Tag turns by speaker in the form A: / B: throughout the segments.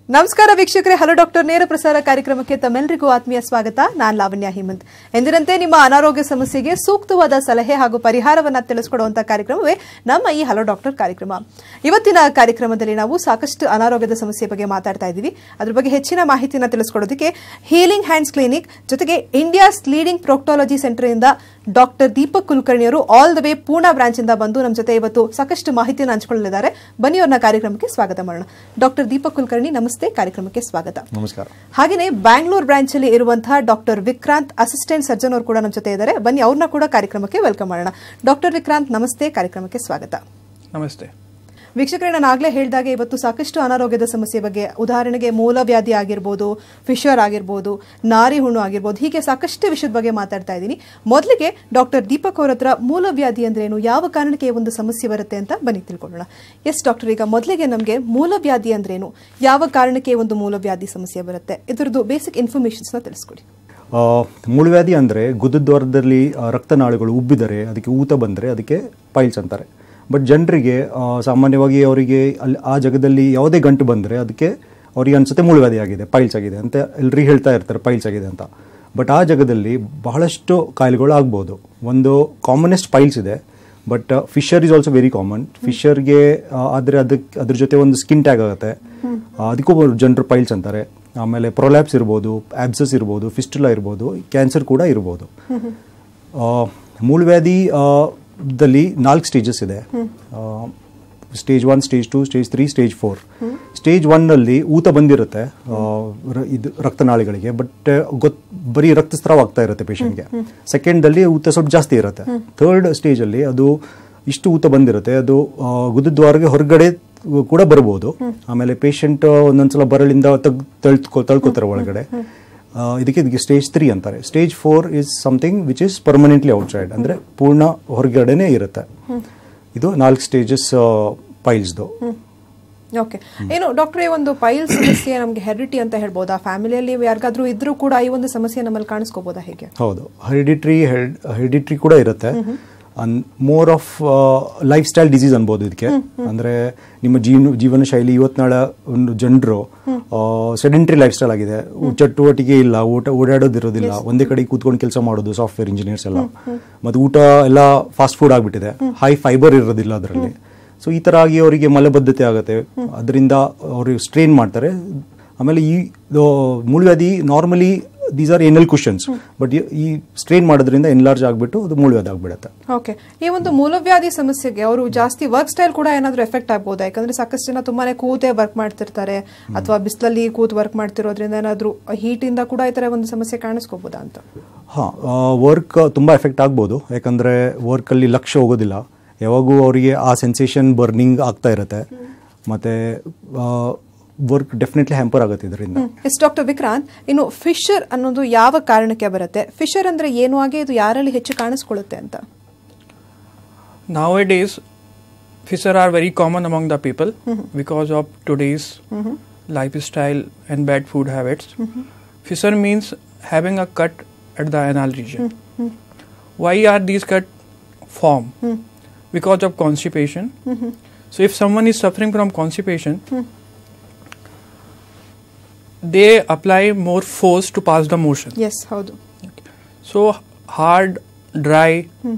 A: ನಮಸ್ಕಾರ ವೀಕ್ಷಕರೇ hello doctor ನೇರ ಪ್ರಸಾರ ಕಾರ್ಯಕ್ರಮಕ್ಕೆ ತಮ್ಮೆಲ್ಲರಿಗೂ ಆತ್ಮೀಯ ಸ್ವಾಗತ ನಾನ್ ಲಾವಣ್ಯ ಹೇಮಂತ್ ಎಂದಿನಂತೆ ನಿಮ್ಮ ಅನಾರೋಗ್ಯ ಸಮಸ್ಯೆಗೆ ಸೂಕ್ತವಾದ ಸಲಹೆ ಹಾಗೂ ಪರಿಹಾರವನ್ನ ತಿಳಿಸ್ಕೊಡುವಂತಹ ಕಾರ್ಯಕ್ರಮವೇ ನಮ್ಮ ಈ ಹಲೋ ಡಾಕ್ಟರ್ ಕಾರ್ಯಕ್ರಮ ಇವತ್ತಿನ ಕಾರ್ಯಕ್ರಮದಲ್ಲಿ ನಾವು ಸಾಕಷ್ಟು ಅನಾರೋಗ್ಯದ ಸಮಸ್ಯೆ ಬಗ್ಗೆ ಮಾತಾಡ್ತಾ ಇದ್ದೀವಿ ಅದ್ರ ಬಗ್ಗೆ ಹೆಚ್ಚಿನ ಮಾಹಿತಿನ ತಿಳಿಸ್ಕೊಡೋದಕ್ಕೆ ಹೀಲಿಂಗ್ ಹ್ಯಾಂಡ್ಸ್ ಕ್ಲಿನಿಕ್ ಜೊತೆಗೆ ಇಂಡಿಯಾಸ್ ಲೀಡಿಂಗ್ ಪ್ರೊಕ್ಟಾಲಜಿ ಸೆಂಟರ್ ಇಂದ ಡಾಕ್ಟರ್ ದೀಪಕ್ ಕುಲಕರ್ಣಿ ಅವರು ಆಲ್ ದ ವೇ ಪೂರ್ಣ ಬ್ರಾಂಚ್ ಇಂದ ಬಂದು ನಮ್ಮ ಜೊತೆ ಇವತ್ತು ಸಾಕಷ್ಟು ಮಾಹಿತಿಯನ್ನು ಹಂಚಿಕೊಳ್ಳಲಿದ್ದಾರೆ ಬನ್ನಿ ಅವ್ರನ್ನ ಕಾರ್ಯಕ್ರಮಕ್ಕೆ ಸ್ವಾಗತ ಮಾಡೋಣ ಡಾಕ್ಟರ್ ದೀಪಕ್ ಕುಲಕರ್ಣಿ ನಮಸ್ತೆ ಕಾರ್ಯಕ್ರಮಕ್ಕೆ ಸ್ವಾಗತ
B: ನಮಸ್ಕಾರ
A: ಹಾಗೆಯೇ ಬ್ಯಾಂಗ್ಳೂರ್ ಬ್ರಾಂಚ್ ಅಲ್ಲಿ ಇರುವಂತಹ ಡಾಕ್ಟರ್ ವಿಕ್ರಾಂತ್ ಅಸಿಸ್ಟೆಂಟ್ ಸರ್ಜನ್ ಅವರು ಕೂಡ ನಮ್ಮ ಜೊತೆ ಇದ್ದಾರೆ ಬನ್ನಿ ಅವ್ರನ್ನ ಕೂಡ ಕಾರ್ಯಕ್ರಮಕ್ಕೆ ವೆಲ್ಕಮ್ ಮಾಡೋಣ ಡಾಕ್ಟರ್ ವಿಕ್ರಾಂತ್ ನಮಸ್ತೆ ಕಾರ್ಯಕ್ರಮಕ್ಕೆ ಸ್ವಾಗತ
C: ನಮಸ್ತೆ
A: ವೀಕ್ಷಕರೇ ನಾನು ಆಗ್ಲೇ ಹೇಳಿದಾಗೆ ಇವತ್ತು ಸಾಕಷ್ಟು ಅನಾರೋಗ್ಯದ ಸಮಸ್ಯೆ ಬಗ್ಗೆ ಉದಾಹರಣೆಗೆ ಮೂಲವ್ಯಾಧಿ ಆಗಿರ್ಬೋದು ಫಿಶರ್ ಆಗಿರ್ಬೋದು ನಾರಿ ಹುಣ್ಣು ಆಗಿರ್ಬೋದು ಹೀಗೆ ಸಾಕಷ್ಟು ವಿಷಯದ ಬಗ್ಗೆ ಮಾತಾಡ್ತಾ ಇದ್ದೀನಿ ಮೊದಲಿಗೆ ಡಾಕ್ಟರ್ ದೀಪಕ್ ಅವ್ರ ಹತ್ರ ಮೂಲವ್ಯಾಧಿ ಅಂದ್ರೇನು ಯಾವ ಕಾರಣಕ್ಕೆ ಈ ಒಂದು ಸಮಸ್ಯೆ ಬರುತ್ತೆ ಅಂತ ಬನ್ನಿ ತಿಳ್ಕೊಳ್ಳೋಣ ಎಸ್ ಡಾಕ್ಟರ್ ಈಗ ಮೊದಲಿಗೆ ನಮಗೆ ಮೂಲವ್ಯಾಧಿ ಅಂದ್ರೇನು ಯಾವ ಕಾರಣಕ್ಕೆ ಈ ಒಂದು ಮೂಲವ್ಯಾಧಿ ಸಮಸ್ಯೆ ಬರುತ್ತೆ ಇದರದ್ದು ಬೇಸಿಕ್ ಇನ್ಫಾರ್ಮೇಶನ್ಸ್ನ ತಿಳಿಸ್ಕೊಡಿ
B: ಆ, ಮೂಲವ್ಯಾಧಿ ಅಂದರೆ ಗುದದ್ವಾರದಲ್ಲಿ ಆ, ರಕ್ತನಾಳಗಳು ಉಬ್ಬಿದರೆ ಅದಕ್ಕೆ ಊತ ಬಂದರೆ ಅದಕ್ಕೆ ಪೈಲ್ಸ್ ಅಂತಾರೆ ಬಟ್ ಜನರಿಗೆ ಆ, ಸಾಮಾನ್ಯವಾಗಿ ಅವರಿಗೆ ಅಲ್ಲಿ ಆ ಜಾಗದಲ್ಲಿ ಯಾವುದೇ ಗಂಟು ಬಂದರೆ ಅದಕ್ಕೆ ಅವರಿಗೆ ಅನ್ಸುತ್ತೆ ಮೂಲವ್ಯಾಧಿ ಆಗಿದೆ ಪೈಲ್ಸ್ ಆಗಿದೆ ಅಂತ ಎಲ್ರಿಗೆ ಹೇಳ್ತಾ ಇರ್ತಾರೆ ಪೈಲ್ಸ್ ಆಗಿದೆ ಅಂತ ಬಟ್ ಆ ಜಾಗದಲ್ಲಿ ಬಹಳಷ್ಟು ಕಾಯಿಲೆಗಳು ಆಗ್ಬೋದು ಒಂದು ಕಾಮನೆಸ್ಟ್ ಪೈಲ್ಸ್ ಇದೆ but fissure is also very common ಫಿಶರ್ಗೆ ಆದರೆ ಅದಕ್ಕೆ ಅದ್ರ ಜೊತೆ ಒಂದು ಸ್ಕಿನ್ ಟ್ಯಾಗ್ ಆಗುತ್ತೆ ಆ, ಅದಕ್ಕೂ ಜನರು ಪೈಲ್ಸ್ ಅಂತಾರೆ ಆಮೇಲೆ ಪ್ರೊಲ್ಯಾಪ್ಸ್ ಇರ್ಬೋದು ಆಬ್ಸಸ್ ಇರ್ಬೋದು ಫಿಸ್ಟುಲಾ ಇರ್ಬೋದು ಕ್ಯಾನ್ಸರ್ ಕೂಡ ಇರ್ಬೋದು ಆ, ಮೂಲವ್ಯಾಧಿ ಆ, ದಲ್ಲಿ ನಾಲ್ಕು ಸ್ಟೇಜಸ್ ಇದೆ stage one stage two stage three stage four stage ಒನ್ನಲ್ಲಿ ಊತ ಬಂದಿರುತ್ತೆ ಆ, ರ- ಇದು ರಕ್ತನಾಳಿಗಳಿಗೆ ಬಟ್ ಗೊತ್ ಬರೀ ರಕ್ತಸ್ರಾವ ಆಗ್ತಾ ಇರುತ್ತೆ ಪೇಷಂಟ್ಗೆ ಸೆಕೆಂಡಲ್ಲಿ ಊತ ಸ್ವಲ್ಪ ಜಾಸ್ತಿ ಇರುತ್ತೆ ಥರ್ಡ್ ಸ್ಟೇಜಲ್ಲಿ ಅದು ಇಷ್ಟು ಊತ ಬಂದಿರುತ್ತೆ ಅದು ಆ, ಗುದದ್ವಾರಗೆ ಹೊರಗಡೆ ಕೂಡ ಬರ್ಬೋದು ಆಮೇಲೆ ಪೇಷಂಟ್ ಒಂದೊಂದ್ಸಲ ಬರಳಿಂದ ತಗ್ ತಳ್ಕೊ ತಳ್ಕೊತಾರೆ ಒಳಗಡೆ ಆ, ಇದಕ್ಕೆ ಇದಕ್ಕೆ ಸ್ಟೇಜ್ ತ್ರೀ ಅಂತಾರೆ stage four is something which is permanently outside ಅಂದ್ರೆ ಪೂರ್ಣ ಹೊರಗಡೆನೆ ಇರುತ್ತೆ ಇದು ನಾಲ್ಕು ಸ್ಟೇಜಸ್ ಪೈಲ್ಸ್ದು
A: ಓಕೆ ಏನು ಡಾಕ್ಟರ್ ಈ ಒಂದು ಪೈಲ್ ಸಮಸ್ಯೆ ನಮಗೆ ಹೆರಿಟಿ ಅಂತ ಹೇಳ್ಬೋದಾ ಫ್ಯಾಮಿಲಿಯಲ್ಲಿ ಯಾರಿಗಾದ್ರೂ ಇದ್ರೂ ಕೂಡ ಈ ಒಂದು ಸಮಸ್ಯೆ ನಮ್ಮಲ್ಲಿ ಕಾಣಿಸ್ಕೋಬೋದಾ ಹೇಗೆ
B: ಹೌದು ಹೆರಿಡಿಟ್ರಿ ಹೆರಿಡಿಟ್ರಿ ಕೂಡ ಇರುತ್ತೆ more of lifestyle disease ಅನ್ಬೋದು ಇದಕ್ಕೆ ಅಂದ್ರೆ ನಿಮ್ಮ ಜೀವನ ಜೀವನ ಶೈಲಿ ಇವತ್ನಾಳ ಒಂದು ಜನರು ಸೆಡೆಂಟ್ರಿ ಲೈಫ್ ಸ್ಟೈಲ್ ಆಗಿದೆ ಚಟುವಟಿಕೆ ಇಲ್ಲ ಊಟ ಓಡಾಡೋದಿರೋದಿಲ್ಲ ಒಂದೇ ಕಡೆ ಕೂತ್ಕೊಂಡು ಕೆಲಸ ಮಾಡೋದು ಸಾಫ್ಟ್ವೇರ್ ಇಂಜಿನಿಯರ್ಸ್ ಎಲ್ಲ ಮತ್ತೆ ಊಟ ಎಲ್ಲ ಫಾಸ್ಟ್ ಫುಡ್ ಆಗ್ಬಿಟ್ಟಿದೆ ಹೈ ಫೈಬರ್ ಇರೋದಿಲ್ಲ ಅದರಲ್ಲಿ ಸೊ ಈ ತರ ಆಗಿ ಅವರಿಗೆ ಮಲಬದ್ಧತೆ ಆಗುತ್ತೆ ಅದರಿಂದ ಅವರು ಸ್ಟ್ರೈನ್ ಮಾಡ್ತಾರೆ ಆಮೇಲೆ ಈ ಇದು ಮೂಲವ್ಯಾಧಿ normally these are anal cushions but ಈ ಸ್ಟ್ರೈನ್ ಮಾಡೋದ್ರಿಂದ ಎನ್ಲಾರ್ಜ್ ಆಗಿಬಿಟ್ಟು ಅದು ಮೂಲವ್ಯಾಧಿ ಆಗ್ಬಿಡುತ್ತೆ
A: ಓಕೆ ಈ ಒಂದು ಮೂಲವ್ಯಾಧಿ ಸಮಸ್ಯೆಗೆ ಅವರು ಜಾಸ್ತಿ ವರ್ಕ್ ಸ್ಟೈಲ್ ಕೂಡ ಏನಾದರೂ ಎಫೆಕ್ಟ್ ಆಗ್ಬೋದಾ ಯಾಕಂದ್ರೆ ಸಾಕಷ್ಟು ಜನ ತುಂಬಾನೇ ಕೂತೇ ವರ್ಕ್ ಮಾಡ್ತಿರ್ತಾರೆ ಅಥವಾ ಬಿಸಿಲಲ್ಲಿ ಕೂತ್ ವರ್ಕ್ ಮಾಡ್ತಿರೋದ್ರಿಂದ ಏನಾದರೂ ಹೀಟಿಂದ ಕೂಡ ಈ ತರ ಒಂದು ಸಮಸ್ಯೆ ಕಾಣಿಸ್ಕೋಬೋದಾ ಅಂತ
B: ಹಾಂ ವರ್ಕ್ ತುಂಬ ಎಫೆಕ್ಟ್ ಆಗ್ಬೋದು ಯಾಕಂದರೆ ವರ್ಕಲ್ಲಿ ಲಕ್ಷ್ಯ ಹೋಗೋದಿಲ್ಲ ಯಾವಾಗೂ ಅವರಿಗೆ ಆ ಸೆನ್ಸೇಷನ್ ಬರ್ನಿಂಗ್ ಆಗ್ತಾ ಇರುತ್ತೆ ಮತ್ತು ವರ್ಕ್ ಡೆಫಿನೆಟ್ಲಿ ಹ್ಯಾಂಪರ್ ಆಗುತ್ತೆ ಇದರಿಂದ
A: ಎಸ್ ಡಾಕ್ಟರ್ ವಿಕ್ರಾಂತ್ ಇನ್ನು ಫಿಶರ್ ಅನ್ನೋದು ಯಾವ ಕಾರಣಕ್ಕೆ ಬರುತ್ತೆ ಫಿಶರ್ ಅಂದ್ರೆ ಏನು ಹಾಗೆ ಇದು ಯಾರಲ್ಲಿ ಹೆಚ್ಚು ಕಾಣಿಸ್ಕೊಳ್ಳುತ್ತೆ ಅಂತ
C: nowadays fissure are very common among the people because of today's lifestyle and bad food habits fissure means having a cut at the anal region why are these cut form because of constipation so if someone is suffering from constipation they apply more force to pass the motion
A: yes ಹೌದು
C: so hard dry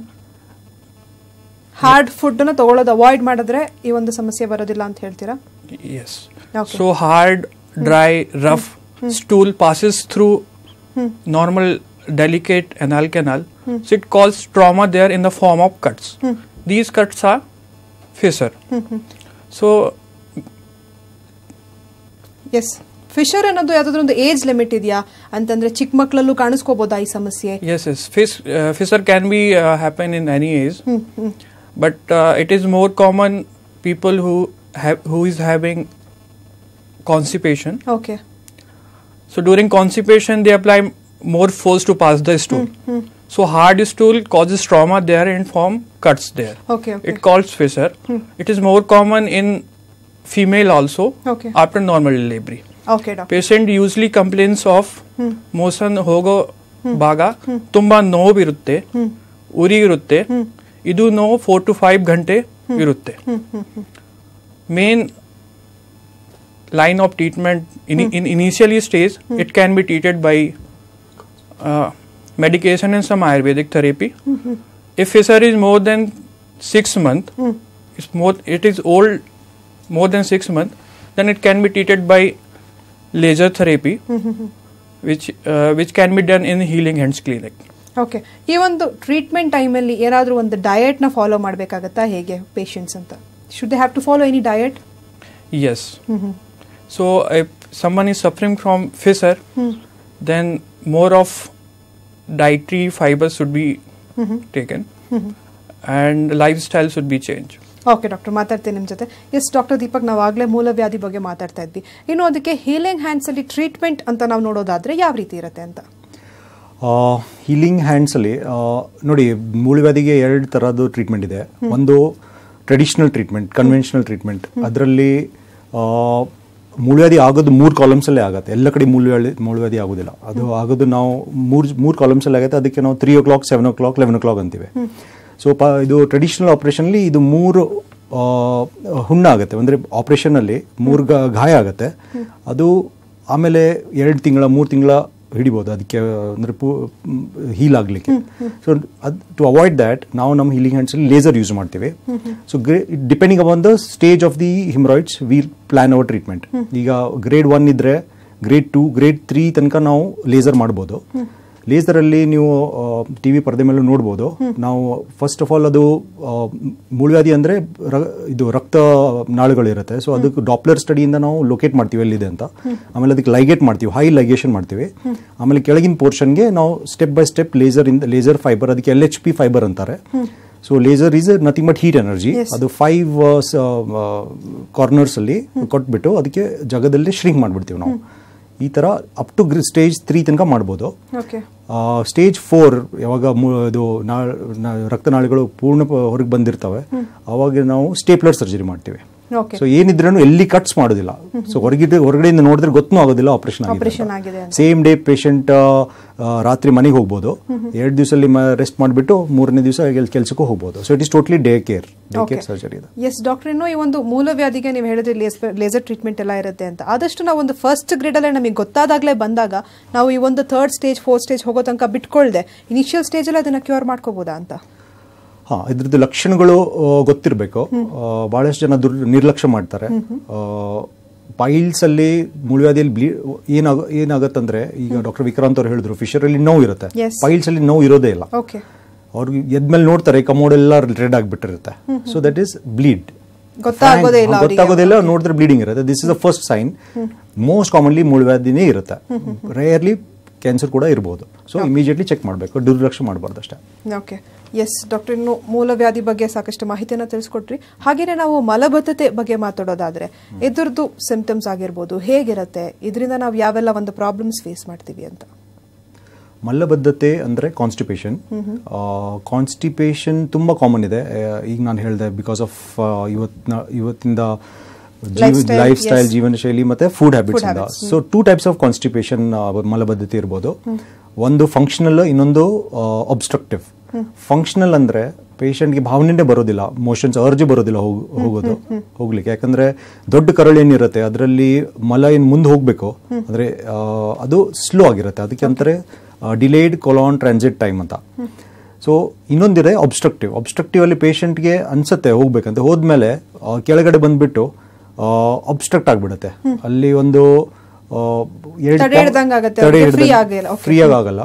A: hard food ನ ತಗೊಳ್ಳೋದು avoid ಮಾಡಿದ್ರೆ ಈ ಒಂದು ಸಮಸ್ಯೆ ಬರೋದಿಲ್ಲ ಅಂತ ಹೇಳ್ತೀರಾ
C: Yes.
A: Okay.
C: So hard, dry, rough stool passes through normal, delicate anal canal. So it causes trauma there in the form of cuts. These cuts are fissure. So
A: yes fissure ಅನ್ನೋದು ಯಾವ್ದಾದ್ರು ಒಂದು ಏಜ್ ಲಿಮಿಟ್ ಇದೆಯಾ ಅಂತಂದ್ರೆ ಚಿಕ್ಕ ಮಕ್ಕಳಲ್ಲೂ ಕಾಣಿಸ್ಕೋಬಹುದಾ ಈ ಸಮಸ್ಯೆ
C: yes, yes, fiss, uh, fissure can be uh, happen in any age, but uh, it is more common people who have who is having constipation.
A: Okay
C: So during constipation, they apply more force to pass the stool. So hard stool causes trauma there and form cuts there.
A: Okay okay
C: It calls fissure. It is more common in female also
A: Okay.
C: after normal delivery.
A: Okay doctor
C: Patient usually complains of motion ಹೋಗೋ ಭಾಗ ತುಂಬಾ ನೋವಿರುತ್ತೆ ಉರಿ ಇರುತ್ತೆ ಇದು ನೋವು four to five ಗಂಟೆ ಇರುತ್ತೆ main line of treatment in, in initially stage it can be treated by uh, medication and some ayurvedic therapy if fissure is more than 6 month it's more it is old more than 6 month then it can be treated by laser therapy which uh, which can be done in healing hands clinic
A: okay ಈ ಒಂದು treatment ಟೈಮಲ್ಲಿ ಏನಾದರೂ ಒಂದು ಡಯಟ್ನ follow ಮಾಡಬೇಕಾಗತ್ತಾ ಹೇಗೆ patients ಅಂತ should they have to follow any diet
C: yes so if someone is suffering from fissure then more of dietary fibers should be taken and lifestyle should be changed
A: okay doctor ಮಾತಾಡ್ತೀನಿ ನಿಮ್ಮ ಜೊತೆ yes doctor Deepak ನಾವು ಆಗಲೇ ಮೂಲವ್ಯಾಧಿ ಬಗ್ಗೆ ಮಾತಾಡ್ತಾ ಇದ್ವಿ ಇನ್ನು ಅದಕ್ಕೆ ಹೀಲಿಂಗ್ ಹ್ಯಾಂಡ್ಸಲ್ಲಿ ಟ್ರೀಟ್ಮೆಂಟ್ ಅಂತ ನಾವು ನೋಡೋದಾದ್ರೆ ಯಾವ ರೀತಿ ಇರುತ್ತೆ ಅಂತ
B: ಹೀಲಿಂಗ್ ಹ್ಯಾಂಡ್ಸಲ್ಲಿ ನೋಡಿ ಮೂಲವ್ಯಾಧಿಗೆ ಎರಡು ಥರದ್ದು ಟ್ರೀಟ್ಮೆಂಟ್ ಇದೆ ಒಂದು ಟ್ರೆಡಿಷನಲ್ ಟ್ರೀಟ್ಮೆಂಟ್ ಕನ್ವೆನ್ಷನಲ್ ಟ್ರೀಟ್ಮೆಂಟ್ ಅದರಲ್ಲಿ ಮೂಲವ್ಯಾಧಿ ಆಗೋದು ಮೂರು ಕಾಲಮ್ಸಲ್ಲೇ ಆಗುತ್ತೆ ಎಲ್ಲ ಕಡೆ ಮೂಲವ್ಯಾಧಿ ಮೂಲವ್ಯಾಧಿ ಆಗೋದಿಲ್ಲ ಅದು ಆಗೋದು ನಾವು ಮೂರು ಮೂರು ಕಾಲಮ್ಸಲ್ಲಿ ಆಗುತ್ತೆ ಅದಕ್ಕೆ ನಾವು three o'clock seven o'clock eleven o'clock ಅಂತೀವಿ ಸೊ ಪ ಇದು ಟ್ರೆಡಿಷನಲ್ ಆಪ್ರೇಷನ್ಲಿ ಇದು ಮೂರು ಆ, ಹುಣ್ಣಾಗುತ್ತೆ ಅಂದರೆ ಆಪ್ರೇಷನಲ್ಲಿ ಮೂರು ಗ- ಗಾಯ ಆಗುತ್ತೆ ಅದು ಆಮೇಲೆ ಎರಡು ತಿಂಗಳ ಮೂರು ತಿಂಗಳ ಹಿಡಿಬೋದು ಅದಕ್ಕೆ ಅಂದರೆ ಪೂ ಹೀಲ್ ಆಗಲಿಕ್ಕೆ ಸೊ ಅದು ಟು ಅವಾಯ್ಡ್ ದ್ಯಾಟ್ ನಾವು ನಮ್ಮ ಹೀಲಿಂಗ್ ಹ್ಯಾಂಡ್ಸಲ್ಲಿ ಲೇಸರ್ ಯೂಸ್ ಮಾಡ್ತೀವಿ ಸೊ ಗ್ರೇ depending upon the stage of the haemorrhoids we plan our treatment ಈಗ ಗ್ರೇಡ್ ಒನ್ ಇದ್ದರೆ ಗ್ರೇಡ್ ಟು ಗ್ರೇಡ್ ತ್ರೀ ತನಕ ನಾವು ಲೇಸರ್ ಮಾಡ್ಬೋದು ಲೇಸರಲ್ಲಿ ನೀವು ಟಿ ವಿ ಪರದೆ ಮೇಲೂ ನೋಡ್ಬೋದು ನಾವು ಫಸ್ಟ್ ಆಫ್ ಆಲ್ ಅದು ಆ, ಮೂಲವ್ಯಾಧಿ ಅಂದರೆ ಇದು ರಕ್ತ ನಾಳುಗಳಿರುತ್ತೆ ಸೊ ಅದಕ್ಕೆ ಡಾಪ್ಲರ್ ಸ್ಟಡಿಯಿಂದ ನಾವು ಲೊಕೇಟ್ ಮಾಡ್ತೀವಿ ಎಲ್ಲಿದೆ ಅಂತ ಆಮೇಲೆ ಅದಕ್ಕೆ ಲೈಗೇಟ್ ಮಾಡ್ತೀವಿ ಹೈ ಲೈಗೇಷನ್ ಮಾಡ್ತೀವಿ ಆಮೇಲೆ ಕೆಳಗಿನ ಪೋರ್ಷನ್ಗೆ ನಾವು ಸ್ಟೆಪ್ ಬೈ ಸ್ಟೆಪ್ ಲೇಸರ್ ಇಂದ ಲೇಸರ್ ಫೈಬರ್ ಅದಕ್ಕೆ ಎಲ್ ಎಚ್ ಪಿ ಫೈಬರ್ ಅಂತಾರೆ so laser is nothing but heat energy ಅದು ಫೈವ್ ಕಾರ್ನರ್ಸ್ ಅಲ್ಲಿ ಕೊಟ್ಬಿಟ್ಟು ಅದಕ್ಕೆ ಜಾಗದಲ್ಲಿ ಶ್ರಿಂಕ್ ಮಾಡ್ಬಿಡ್ತೀವಿ ನಾವು ಈ ತರ ಅಪ್ ಟು ಸ್ಟೇಜ್ ತ್ರೀ ತನಕ ಮಾಡ್ಬೋದು
A: ಓಕೆ
B: ಸ್ಟೇಜ್ ಫೋರ್ ಯಾವಾಗ ಮು- ಇದು ನಾ- ನಾ- ರಕ್ತನಾಳಗಳು ಪೂರ್ಣ ಹೊರಗೆ ಬಂದಿರ್ತವೆ ಅವಾಗ ನಾವು ಸ್ಟೇಪ್ಲರ್ ಸರ್ಜರಿ ಮಾಡ್ತೀವಿ
A: ಓಕೆ
B: ಸೊ ಏನಿದ್ರೂ ಎಲ್ಲಿ ಕಟ್ಸ್ ಮಾಡೋದಿಲ್ಲ ಸೊ ಹೊರಗಿದ್ದ ಹೊರಗಡೆಯಿಂದ ನೋಡಿದ್ರೆ ಗೊತ್ತೂ ಆಗೋದಿಲ್ಲ ಆಪರೇಷನ್
A: Operation ಆಗಿದೆ ಅಂತ.
B: ಸೇಮ್ ಡೇ ಪೇಷಂಟ್ ರಾತ್ರಿ ಮನೆಗೆ ಹೋಗ್ಬೋದು ಎರಡು ದಿವಸದಲ್ಲಿ ರೆಸ್ಟ್ ಮಾಡಿಬಿಟ್ಟು ಮೂರನೇ ದಿವಸ ಕೆಲಸಕ್ಕೂ ಹೋಗ್ಬೋದು so it is totally day care day care surgery ಇದು
A: ಎಸ್ ಡಾಕ್ಟರ್ ಇನ್ನು ಈ ಒಂದು ಮೂಲವ್ಯಾಧಿಗೆ ನೀವು ಹೇಳಿದ್ರೆ ಲೇಸರ್ ಟ್ರೀಟ್ಮೆಂಟ್ ಎಲ್ಲ ಇರುತ್ತೆ ಅಂತ ಆದಷ್ಟು ನಾವು ಒಂದು ಫಸ್ಟ್ ಗ್ರೇಡಲ್ಲೇ ನಮಗೆ ಗೊತ್ತಾದಾಗಲೇ ಬಂದಾಗ ನಾವು ಈ ಒಂದು ಥರ್ಡ್ ಸ್ಟೇಜ್ ಫೋರ್ತ್ ಸ್ಟೇಜ್ ಹೋಗೋ ತನಕ ಬಿಟ್ಕೊಳ್ದೆ ಇನಿಷಿಯಲ್ ಸ್ಟೇಜಲ್ಲಿ ಅದನ್ನ ಕ್ಯೂರ್ ಮಾಡ್ಕೋಬೋದಾ ಅಂತ
B: ಹಾ ಇದ್ರದ್ದು ಲಕ್ಷಣಗಳು ಆ, ಗೊತ್ತಿರಬೇಕು ಆ, ಬಹಳಷ್ಟು ಜನ ದುರ್ ನಿರ್ಲಕ್ಷ್ಯ ಮಾಡ್ತಾರೆ ಪೈಲ್ಸ್ ಅಲ್ಲಿ ಮುಳುವ್ಯಾಧಿಯಲ್ಲಿ ಬ್ಲೀ ಏನಾಗ ಏನಾಗತ್ತಂದ್ರೆ ಈಗ ಡಾಕ್ಟರ್ ವಿಕ್ರಾಂತ್ ಅವ್ರು ಹೇಳಿದ್ರು ಫಿಶರ್ ಅಲ್ಲಿ ನೋವು ಇರುತ್ತೆ
A: Yes.
B: ಪೈಲ್ಸ್ ಅಲ್ಲಿ ನೋವು ಇರೋದೇ ಇಲ್ಲ
A: ಓಕೆ
B: ಅವ್ರಿಗೆ ಎದ್ಮೇಲೆ ನೋಡ್ತಾರೆ ಕಮೋಡ್ ಎಲ್ಲ ರೆಡ್ ಆಗಿಬಿಟ್ಟಿರುತ್ತೆ ಸೊ ದಟ್ ಈಸ್ ಬ್ಲೀಡ್
A: ಗೊತ್ತಾಗೋದೇ ಇಲ್ಲ ಅವ್ರಿಗೆ.
B: ಗೊತ್ತಾಗೋದಿಲ್ಲ ನೋಡಿದ್ರೆ ಬ್ಲೀಡಿಂಗ್ ಇರುತ್ತೆ this is the first sign most commonly ಮುಳುವ್ಯಾಧಿನೇ ಇರುತ್ತೆ ರೇರ್ಲಿ ಕ್ಯಾನ್ಸರ್ ಕೂಡ ಇರ್ಬೋದು ಸೊ ಇಮಿಡಿಯೇಟ್ಲಿ ಚೆಕ್ ಮಾಡಬೇಕು ದುರ್ಲಕ್ಷ್ಯ ಮಾಡಬಾರ್ದು ಅಷ್ಟೇ
A: ಓಕೆ ಎಸ್ ಡಾಕ್ಟರ್ ಇನ್ನು ಮೂಲವ್ಯಾಧಿ ಬಗ್ಗೆ ಸಾಕಷ್ಟು ಮಾಹಿತಿಯನ್ನು ತಿಳಿಸ್ಕೊಟ್ರಿ ಹಾಗೇನೆ ನಾವು ಮಲಬದ್ಧತೆ ಬಗ್ಗೆ ಮಾತಾಡೋದಾದ್ರೆ ಇದ್ರದ್ದು ಸಿಂಪ್ಟಮ್ಸ್ ಆಗಿರ್ಬೋದು ಹೇಗಿರುತ್ತೆ ಇದರಿಂದ ನಾವು ಯಾವೆಲ್ಲ ಒಂದು ಪ್ರಾಬ್ಲಮ್ಸ್ ಫೇಸ್ ಮಾಡ್ತೀವಿ ಅಂತ
B: ಮಲ್ಲಬದ್ಧತೆ ಅಂದರೆ ಕಾನ್ಸ್ಟಿಪೇಷನ್ ಕಾನ್ಸ್ಟಿಪೇಷನ್ ತುಂಬ ಕಾಮನ್ ಇದೆ ಆ, ಈಗ ನಾನು ಹೇಳಿದೆ ಬಿಕಾಸ್ ಆಫ್ ಇವತ್ತಿನ ಇವತ್ತಿಂದ
A: Lifestyle,
B: ಲೈಫ್ ಸ್ಟೈಲ್
A: yes.
B: ಜೀವನ ಶೈಲಿ ಮತ್ತೆ ಫುಡ್ ಹ್ಯಾಬಿಟ್ಸ್ ಇಂದ so two types of constipation ಮಲಬದ್ಧತೆ ಇರ್ಬೋದು ಒಂದು ಫಂಕ್ಷನಲ್ ಇನ್ನೊಂದು ಅಬ್ಸ್ಟ್ರಕ್ಟಿವ್ ಫಂಕ್ಷನಲ್ ಅಂದ್ರೆ ಪೇಷಂಟ್ಗೆ ಭಾವನೆನೇ ಬರೋದಿಲ್ಲ ಮೋಷನ್ಸ್ ಅರ್ಜಿ ಬರೋದಿಲ್ಲ ಹೋಗ್- ಹೋಗೋದು ಹೋಗ್ಲಿಕ್ಕೆ ಯಾಕಂದ್ರೆ ದೊಡ್ಡ ಕರಳು ಏನಿರುತ್ತೆ ಅದರಲ್ಲಿ ಮಲ ಏನು ಮುಂದೆ ಹೋಗ್ಬೇಕು ಅಂದ್ರೆ ಆ, ಅದು ಸ್ಲೋ ಆಗಿರುತ್ತೆ ಅದಕ್ಕೆ ಅಂತಾರೆ ಡಿಲೇಡ್ ಕೊಲಾನ್ ಟ್ರಾನ್ಸಿಟ್ ಟೈಮ್ ಅಂತ ಸೊ ಇನ್ನೊಂದಿದೆ ಅಬ್ಸ್ಟ್ರಕ್ಟಿವ್ ಅಬ್ಸ್ಟ್ರಕ್ಟಿವ್ ಅಲ್ಲಿ ಪೇಷಂಟ್ಗೆ ಅನ್ಸುತ್ತೆ ಹೋಗ್ಬೇಕಂತ ಹೋದ್ಮೇಲೆ ಆ, ಕೆಳಗಡೆ ಬಂದ್ಬಿಟ್ಟು ಅಬ್ಸ್ಟ್ರಕ್ಟ್ ಆಗ್ಬಿಡುತ್ತೆ ಅಲ್ಲಿ ಒಂದು ಆ, ಎರಡು
A: ತಡೆ ಹಿಡ್ದಂಗ್ ಆಗತ್ತೆ,
B: ತಡೆ
A: ಅವ್ರಿಗೆ
B: ಹಿಡ್ದಂಗ್-
A: free ಆಗಿಲ್ಲ, okay.
B: ಫ್ರೀ ಆಗಲ್ಲ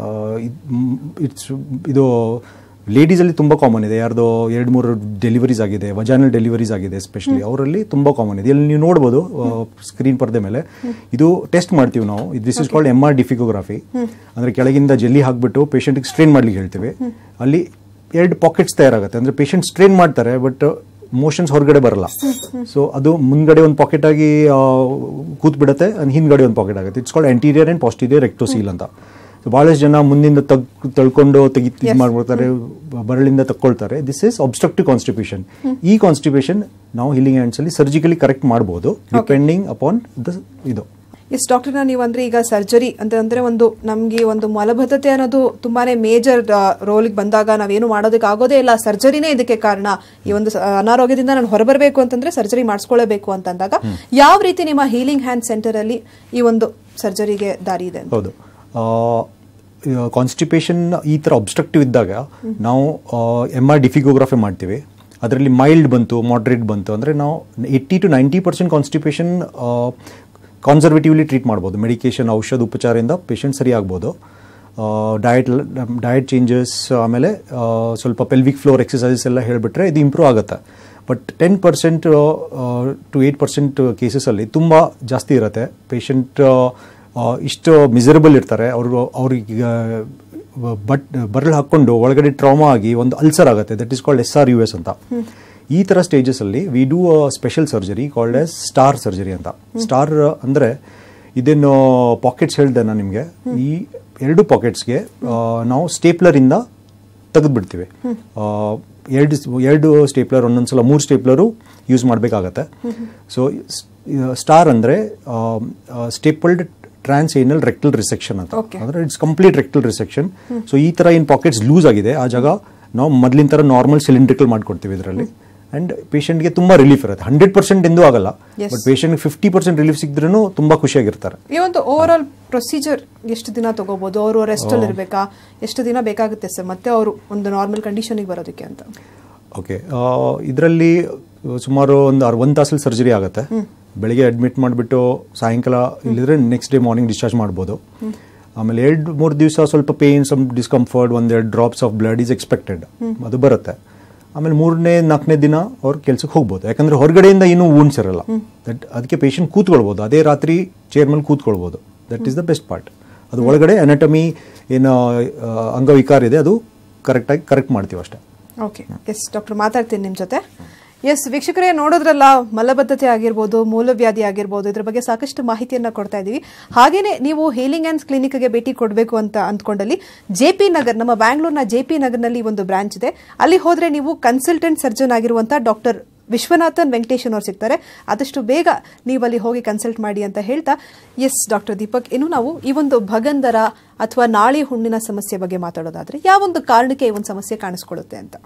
B: ಇಟ್ಸ್ ಇದು ಲೇಡೀಸ್ ಅಲ್ಲಿ ತುಂಬಾ ಕಾಮನ್ ಇದೆ ಯಾರ್ದೋ ಎರಡು ಮೂರು ಡೆಲಿವರೀಸ್ ಆಗಿದೆ ವಜಾನಲ್ ಡೆಲಿವರೀಸ್ ಆಗಿದೆ ಎಸ್ಪೆಷಲಿ ಅವರಲ್ಲಿ ತುಂಬಾ ಕಾಮನ್ ಇದೆ ಇಲ್ಲಿ ನೀವು ನೋಡ್ಬೋದು ಸ್ಕ್ರೀನ್ ಪರದೆ ಮೇಲೆ ಇದು ಟೆಸ್ಟ್ ಮಾಡ್ತೀವಿ ನಾವು this is called M R defecography ಅಂದ್ರೆ ಕೆಳಗಿಂದ ಜೆಲ್ಲಿ ಹಾಕ್ಬಿಟ್ಟು ಪೇಷಂಟ್ಗೆ ಸ್ಟ್ರೈನ್ ಮಾಡ್ಲಿಕ್ಕೆ ಹೇಳ್ತೀವಿ ಅಲ್ಲಿ ಎರಡು ಪಾಕೆಟ್ಸ್ ತಯಾರಾಗುತ್ತೆ ಅಂದ್ರೆ ಪೇಷಂಟ್ ಸ್ಟ್ರೈನ್ ಮಾಡ್ತಾರೆ ಬಟ್ ಮೋಷನ್ಸ್ ಹೊರಗಡೆ ಬರಲ್ಲ ಸೊ ಅದು ಮುಂದ್ಗಡೆ ಒಂದು ಪಾಕೆಟ್ ಆಗಿ ಆ, ಕೂತ್ ಬಿಡುತ್ತೆ and ಹಿಂದ್ಗಡೆ ಒಂದು ಪಾಕೆಟ್ ಆಗುತ್ತೆ it's called anterior and posterior rectocele ಅಂತ ಸೊ ಬಹಳಷ್ಟು ಜನ ಮುಂದಿಂದ ತಗ್ ತಳ್ಕೊಂಡು ತೆಗಿ ಇದು ಮಾಡ್ಬಿಡ್ತಾರೆ ಬರಳಿಂದ ತಕ್ಕೊಳ್ತಾರೆ ದಿಸ್ ಇಸ್ ಅಬ್ಸ್ಟ್ರಕ್ಟಿವ್ ಕಾನ್ಸ್ಟಿಪೇಷನ್ ಈ ಕಾನ್ಸ್ಟಿಪೇಷನ್ ನಾವು ಹಿಲ್ಲಿಂಗ್ ಹ್ಯಾಂಡ್ಸ್ ಅಲ್ಲಿ ಸರ್ಜಿಕಲಿ ಕರೆಕ್ಟ್ ಮಾಡಬಹುದು ಡಿಪೆಂಡಿಂಗ್ ಅಪಾನ್ ದ ಇದು
A: ಎಸ್ ಡಾಕ್ಟರ್ನ ನೀವು ಅಂದ್ರೆ ಈಗ ಸರ್ಜರಿ ಅಂತ ಅಂದ್ರೆ ಒಂದು ನಮ್ಗೆ ಒಂದು ಮಲಬದ್ಧತೆ ಅನ್ನೋದು ತುಂಬಾನೇ ಮೇಜರ್ ರೋಲಿಗೆ ಬಂದಾಗ ನಾವೇನು ಮಾಡೋದಕ್ಕೆ ಆಗೋದೇ ಇಲ್ಲ ಸರ್ಜರಿನೇ ಇದಕ್ಕೆ ಕಾರಣ ಈ ಒಂದು ಸ- ಅನಾರೋಗ್ಯದಿಂದ ನಾನು ಹೊರಬರಬೇಕು ಅಂತಂದ್ರೆ ಸರ್ಜರಿ ಮಾಡಿಸ್ಕೊಳ್ಳೇಬೇಕು ಅಂತಂದಾಗ ಯಾವ ರೀತಿ ನಿಮ್ಮ ಹೀಲಿಂಗ್ ಹ್ಯಾಂಡ್ ಸೆಂಟರ್ ಅಲ್ಲಿ ಈ ಒಂದು ಸರ್ಜರಿಗೆ ದಾರಿ ಇದೆ ಅಂತ?
B: ಹೌದು ಕಾನ್ಸ್ಟಿಪೇಷನ್ ಈ ಥರ ಅಬ್ಸ್ಟ್ರಕ್ಟಿವ್ ಇದ್ದಾಗ ನಾವು ಎಮ್ ಆರ್ ಡಿಫಿಗೋಗ್ರಫಿ ಮಾಡ್ತೀವಿ ಅದರಲ್ಲಿ ಮೈಲ್ಡ್ ಬಂತು ಮಾಡ್ರೇಟ್ ಬಂತು ಅಂದರೆ ನಾವು eighty to ninety percent constipation conservatively treat ಮಾಡ್ಬೋದು ಮೆಡಿಕೇಷನ್ ಔಷಧ ಉಪಚಾರದಿಂದ ಪೇಷಂಟ್ ಸರಿ ಆಗ್ಬೋದು ಡಯಟ್ ಡಯಟ್ ಚೇಂಜಸ್ ಆಮೇಲೆ ಆ, ಸ್ವಲ್ಪ ಪೆಲ್ವಿಕ್ ಫ್ಲೋರ್ ಎಕ್ಸಸೈಸಸ್ ಎಲ್ಲ ಹೇಳಿಬಿಟ್ರೆ ಇದು ಇಂಪ್ರೂವ್ ಆಗುತ್ತೆ but ten percent to eight percent ಕೇಸಸಲ್ಲಿ ತುಂಬ ಜಾಸ್ತಿ ಇರುತ್ತೆ ಪೇಷಂಟ್ ಇಷ್ಟು ಮಿಸರಬಲ್ ಇರ್ತಾರೆ ಅವರು ಅವ್ರಿಗೆ ಬಟ್ ಬರಲ್ ಹಾಕ್ಕೊಂಡು ಒಳಗಡೆ ಟ್ರಾಮಾ ಆಗಿ ಒಂದು ಅಲ್ಸರ್ ಆಗುತ್ತೆ that is called S R U S ಅಂತ ಈ ಥರ ಸ್ಟೇಜಸಲ್ಲಿ we do a special surgery called as STARR surgery ಅಂತ ಸ್ಟಾರ್ ಅಂದರೆ ಇದೇನು ಪಾಕೆಟ್ಸ್ ಹೇಳಿದೆ ನಾನು ನಿಮಗೆ ಈ ಎರಡು ಪಾಕೆಟ್ಸ್ಗೆ ನಾವು ಸ್ಟೇಪ್ಲರಿಂದ ತೆಗೆದುಬಿಡ್ತೀವಿ ಎರಡು ಎರಡು ಸ್ಟೇಪ್ಲರ್ ಒಂದೊಂದ್ಸಲ ಮೂರು ಸ್ಟೇಪ್ಲರು ಯೂಸ್ ಮಾಡಬೇಕಾಗತ್ತೆ ಸೊ ಸ್ಟಾರ್ ಅಂದರೆ stapled transanal rectal resection ಅಂತ
A: Okay.
B: ಅಂದ್ರೆ it's complete rectal resection so ಈ ತರ ಏನು ಪಾಕೆಟ್ಸ್ ಲೂಸ್ ಆಗಿದೆ ಆ ಜಾಗ ನಾವು ಮೊದಲಿನ ತರ ನಾರ್ಮಲ್ ಸಿಲಿಂಡ್ರಿಕಲ್ ಮಾಡ್ಕೊಡ್ತೀವಿ ಇದರಲ್ಲಿ ಅಂಡ್ ಪೇಷಂಟ್ಗೆ ತುಂಬಾ ರಿಲೀಫ್ ಇರುತ್ತೆ ಹಂಡ್ರೆಡ್ ಪರ್ಸೆಂಟ್ ಎಂದೂ ಆಗಲ್ಲ
A: Yes.
B: But patient fifty percent relief ಸಿಕ್ದ್ರೂ ತುಂಬಾ ಖುಷಿಯಾಗಿರ್ತಾರೆ
A: ಈ ಒಂದು ಓವರ್ ಆಲ್ ಪ್ರೊಸೀಜರ್ ಎಷ್ಟು ದಿನ ತಗೋಬಹುದು ಅವರು ರೆಸ್ಟ್ ಅಲ್ಲಿ ಇರ್ಬೇಕಾ ಎಷ್ಟು ದಿನ ಬೇಕಾಗುತ್ತೆ ಸರ್ ಮತ್ತೆ ಅವರು ಒಂದು ನಾರ್ಮಲ್ ಕಂಡೀಷನ್ಗೆ ಬರೋದಕ್ಕೆ ಅಂತ
B: ಓಕೆ ಇದರಲ್ಲಿ ಸುಮಾರು ಒಂದು ಅರ್ ಒಂದು ತಾಸಲ್ಲಿ ಸರ್ಜರಿ ಆಗುತ್ತೆ ಬೆಳಿಗ್ಗೆ ಅಡ್ಮಿಟ್ ಮಾಡಿಬಿಟ್ಟು ಸಾಯಂಕಾಲ ಇಲ್ಲಿದ್ರೆ ನೆಕ್ಸ್ಟ್ ಡೇ ಮಾರ್ನಿಂಗ್ ಡಿಸ್ಚಾರ್ಜ್ ಮಾಡ್ಬೋದು ಆಮೇಲೆ ಎರಡು ಮೂರು ದಿವಸ ಸ್ವಲ್ಪ ಪೇನ್ ಸಮ್ ಡಿಸ್ಕಂಫರ್ಟ್ ಒಂದೆರಡು drops of blood is expected ಅದು ಬರುತ್ತೆ ಆಮೇಲೆ ಮೂರನೇ ನಾಲ್ಕನೇ ದಿನ ಅವ್ರು ಕೆಲ್ಸಕ್ಕೆ ಹೋಗ್ಬೋದು ಯಾಕಂದ್ರೆ ಹೊರಗಡೆಯಿಂದ ಏನೂ ವೂನ್ಸ್ ಇರಲ್ಲ ದಟ್ ಅದಕ್ಕೆ ಪೇಷಂಟ್ ಕೂತ್ಕೊಳ್ಬೋದು ಅದೇ ರಾತ್ರಿ ಚೇರ್ ಮೇಲೆ ಕೂತ್ಕೊಳ್ಬೋದು that is the best part ಅದು ಒಳಗಡೆ ಅನಟಮಿ ಏನು ಆ, ಅಂಗವಿಕಾರ ಇದೆ ಅದು ಕರೆಕ್ಟಾಗಿ ಕರೆಕ್ಟ್ ಮಾಡ್ತೀವಿ ಅಷ್ಟೇ
A: ಓಕೆ ಎಸ್ ಡಾಕ್ಟರ್ ಮಾತಾಡ್ತೀನಿ ನಿಮ್ಮ ಜೊತೆ ಎಸ್ ವೀಕ್ಷಕರೇ ನೋಡೋದ್ರಲ್ಲ ಮಲಬದ್ಧತೆ ಆಗಿರ್ಬೋದು ಮೂಲವ್ಯಾಧಿ ಆಗಿರ್ಬೋದು ಇದ್ರ ಬಗ್ಗೆ ಸಾಕಷ್ಟು ಮಾಹಿತಿಯನ್ನ ಕೊಡ್ತಾ ಇದೀವಿ ಹಾಗೇನೆ ನೀವು ಹೀಲಿಂಗ್ ಆ್ಯಂಡ್ ಕ್ಲಿನಿಕ್ಗೆ ಭೇಟಿ ಕೊಡಬೇಕು ಅಂತ ಅಂದ್ಕೊಂಡಲ್ಲಿ ಜೆ ಪಿ ನಗರ್ ನಮ್ಮ ಬ್ಯಾಂಗ್ಳೂರ್ನ ಜೆ ಪಿ ನಗರ್ನಲ್ಲಿ ಒಂದು ಬ್ರಾಂಚ್ ಇದೆ ಅಲ್ಲಿ ಹೋದ್ರೆ ನೀವು ಕನ್ಸಲ್ಟೆಂಟ್ ಸರ್ಜನ್ ಆಗಿರುವಂತ ಡಾಕ್ಟರ್ ವಿಶ್ವನಾಥನ್ ವೆಂಕಟೇಶನ್ ಅವ್ರು ಸಿಗ್ತಾರೆ ಆದಷ್ಟು ಬೇಗ ನೀವು ಅಲ್ಲಿ ಹೋಗಿ ಕನ್ಸಲ್ಟ್ ಮಾಡಿ ಅಂತ ಹೇಳ್ತಾ ಎಸ್ ಡಾಕ್ಟರ್ ದೀಪಕ್ ಇನ್ನು ನಾವು ಈ ಒಂದು ಭಗಂಧರ ಅಥವಾ ನಾಳಿ ಹುಣ್ಣಿನ ಸಮಸ್ಯೆ ಬಗ್ಗೆ ಮಾತಾಡೋದಾದ್ರೆ ಯಾವೊಂದು ಕಾರಣಕ್ಕೆ ಈ ಒಂದು ಸಮಸ್ಯೆ ಕಾಣಿಸ್ಕೊಳ್ಳುತ್ತೆ ಅಂತ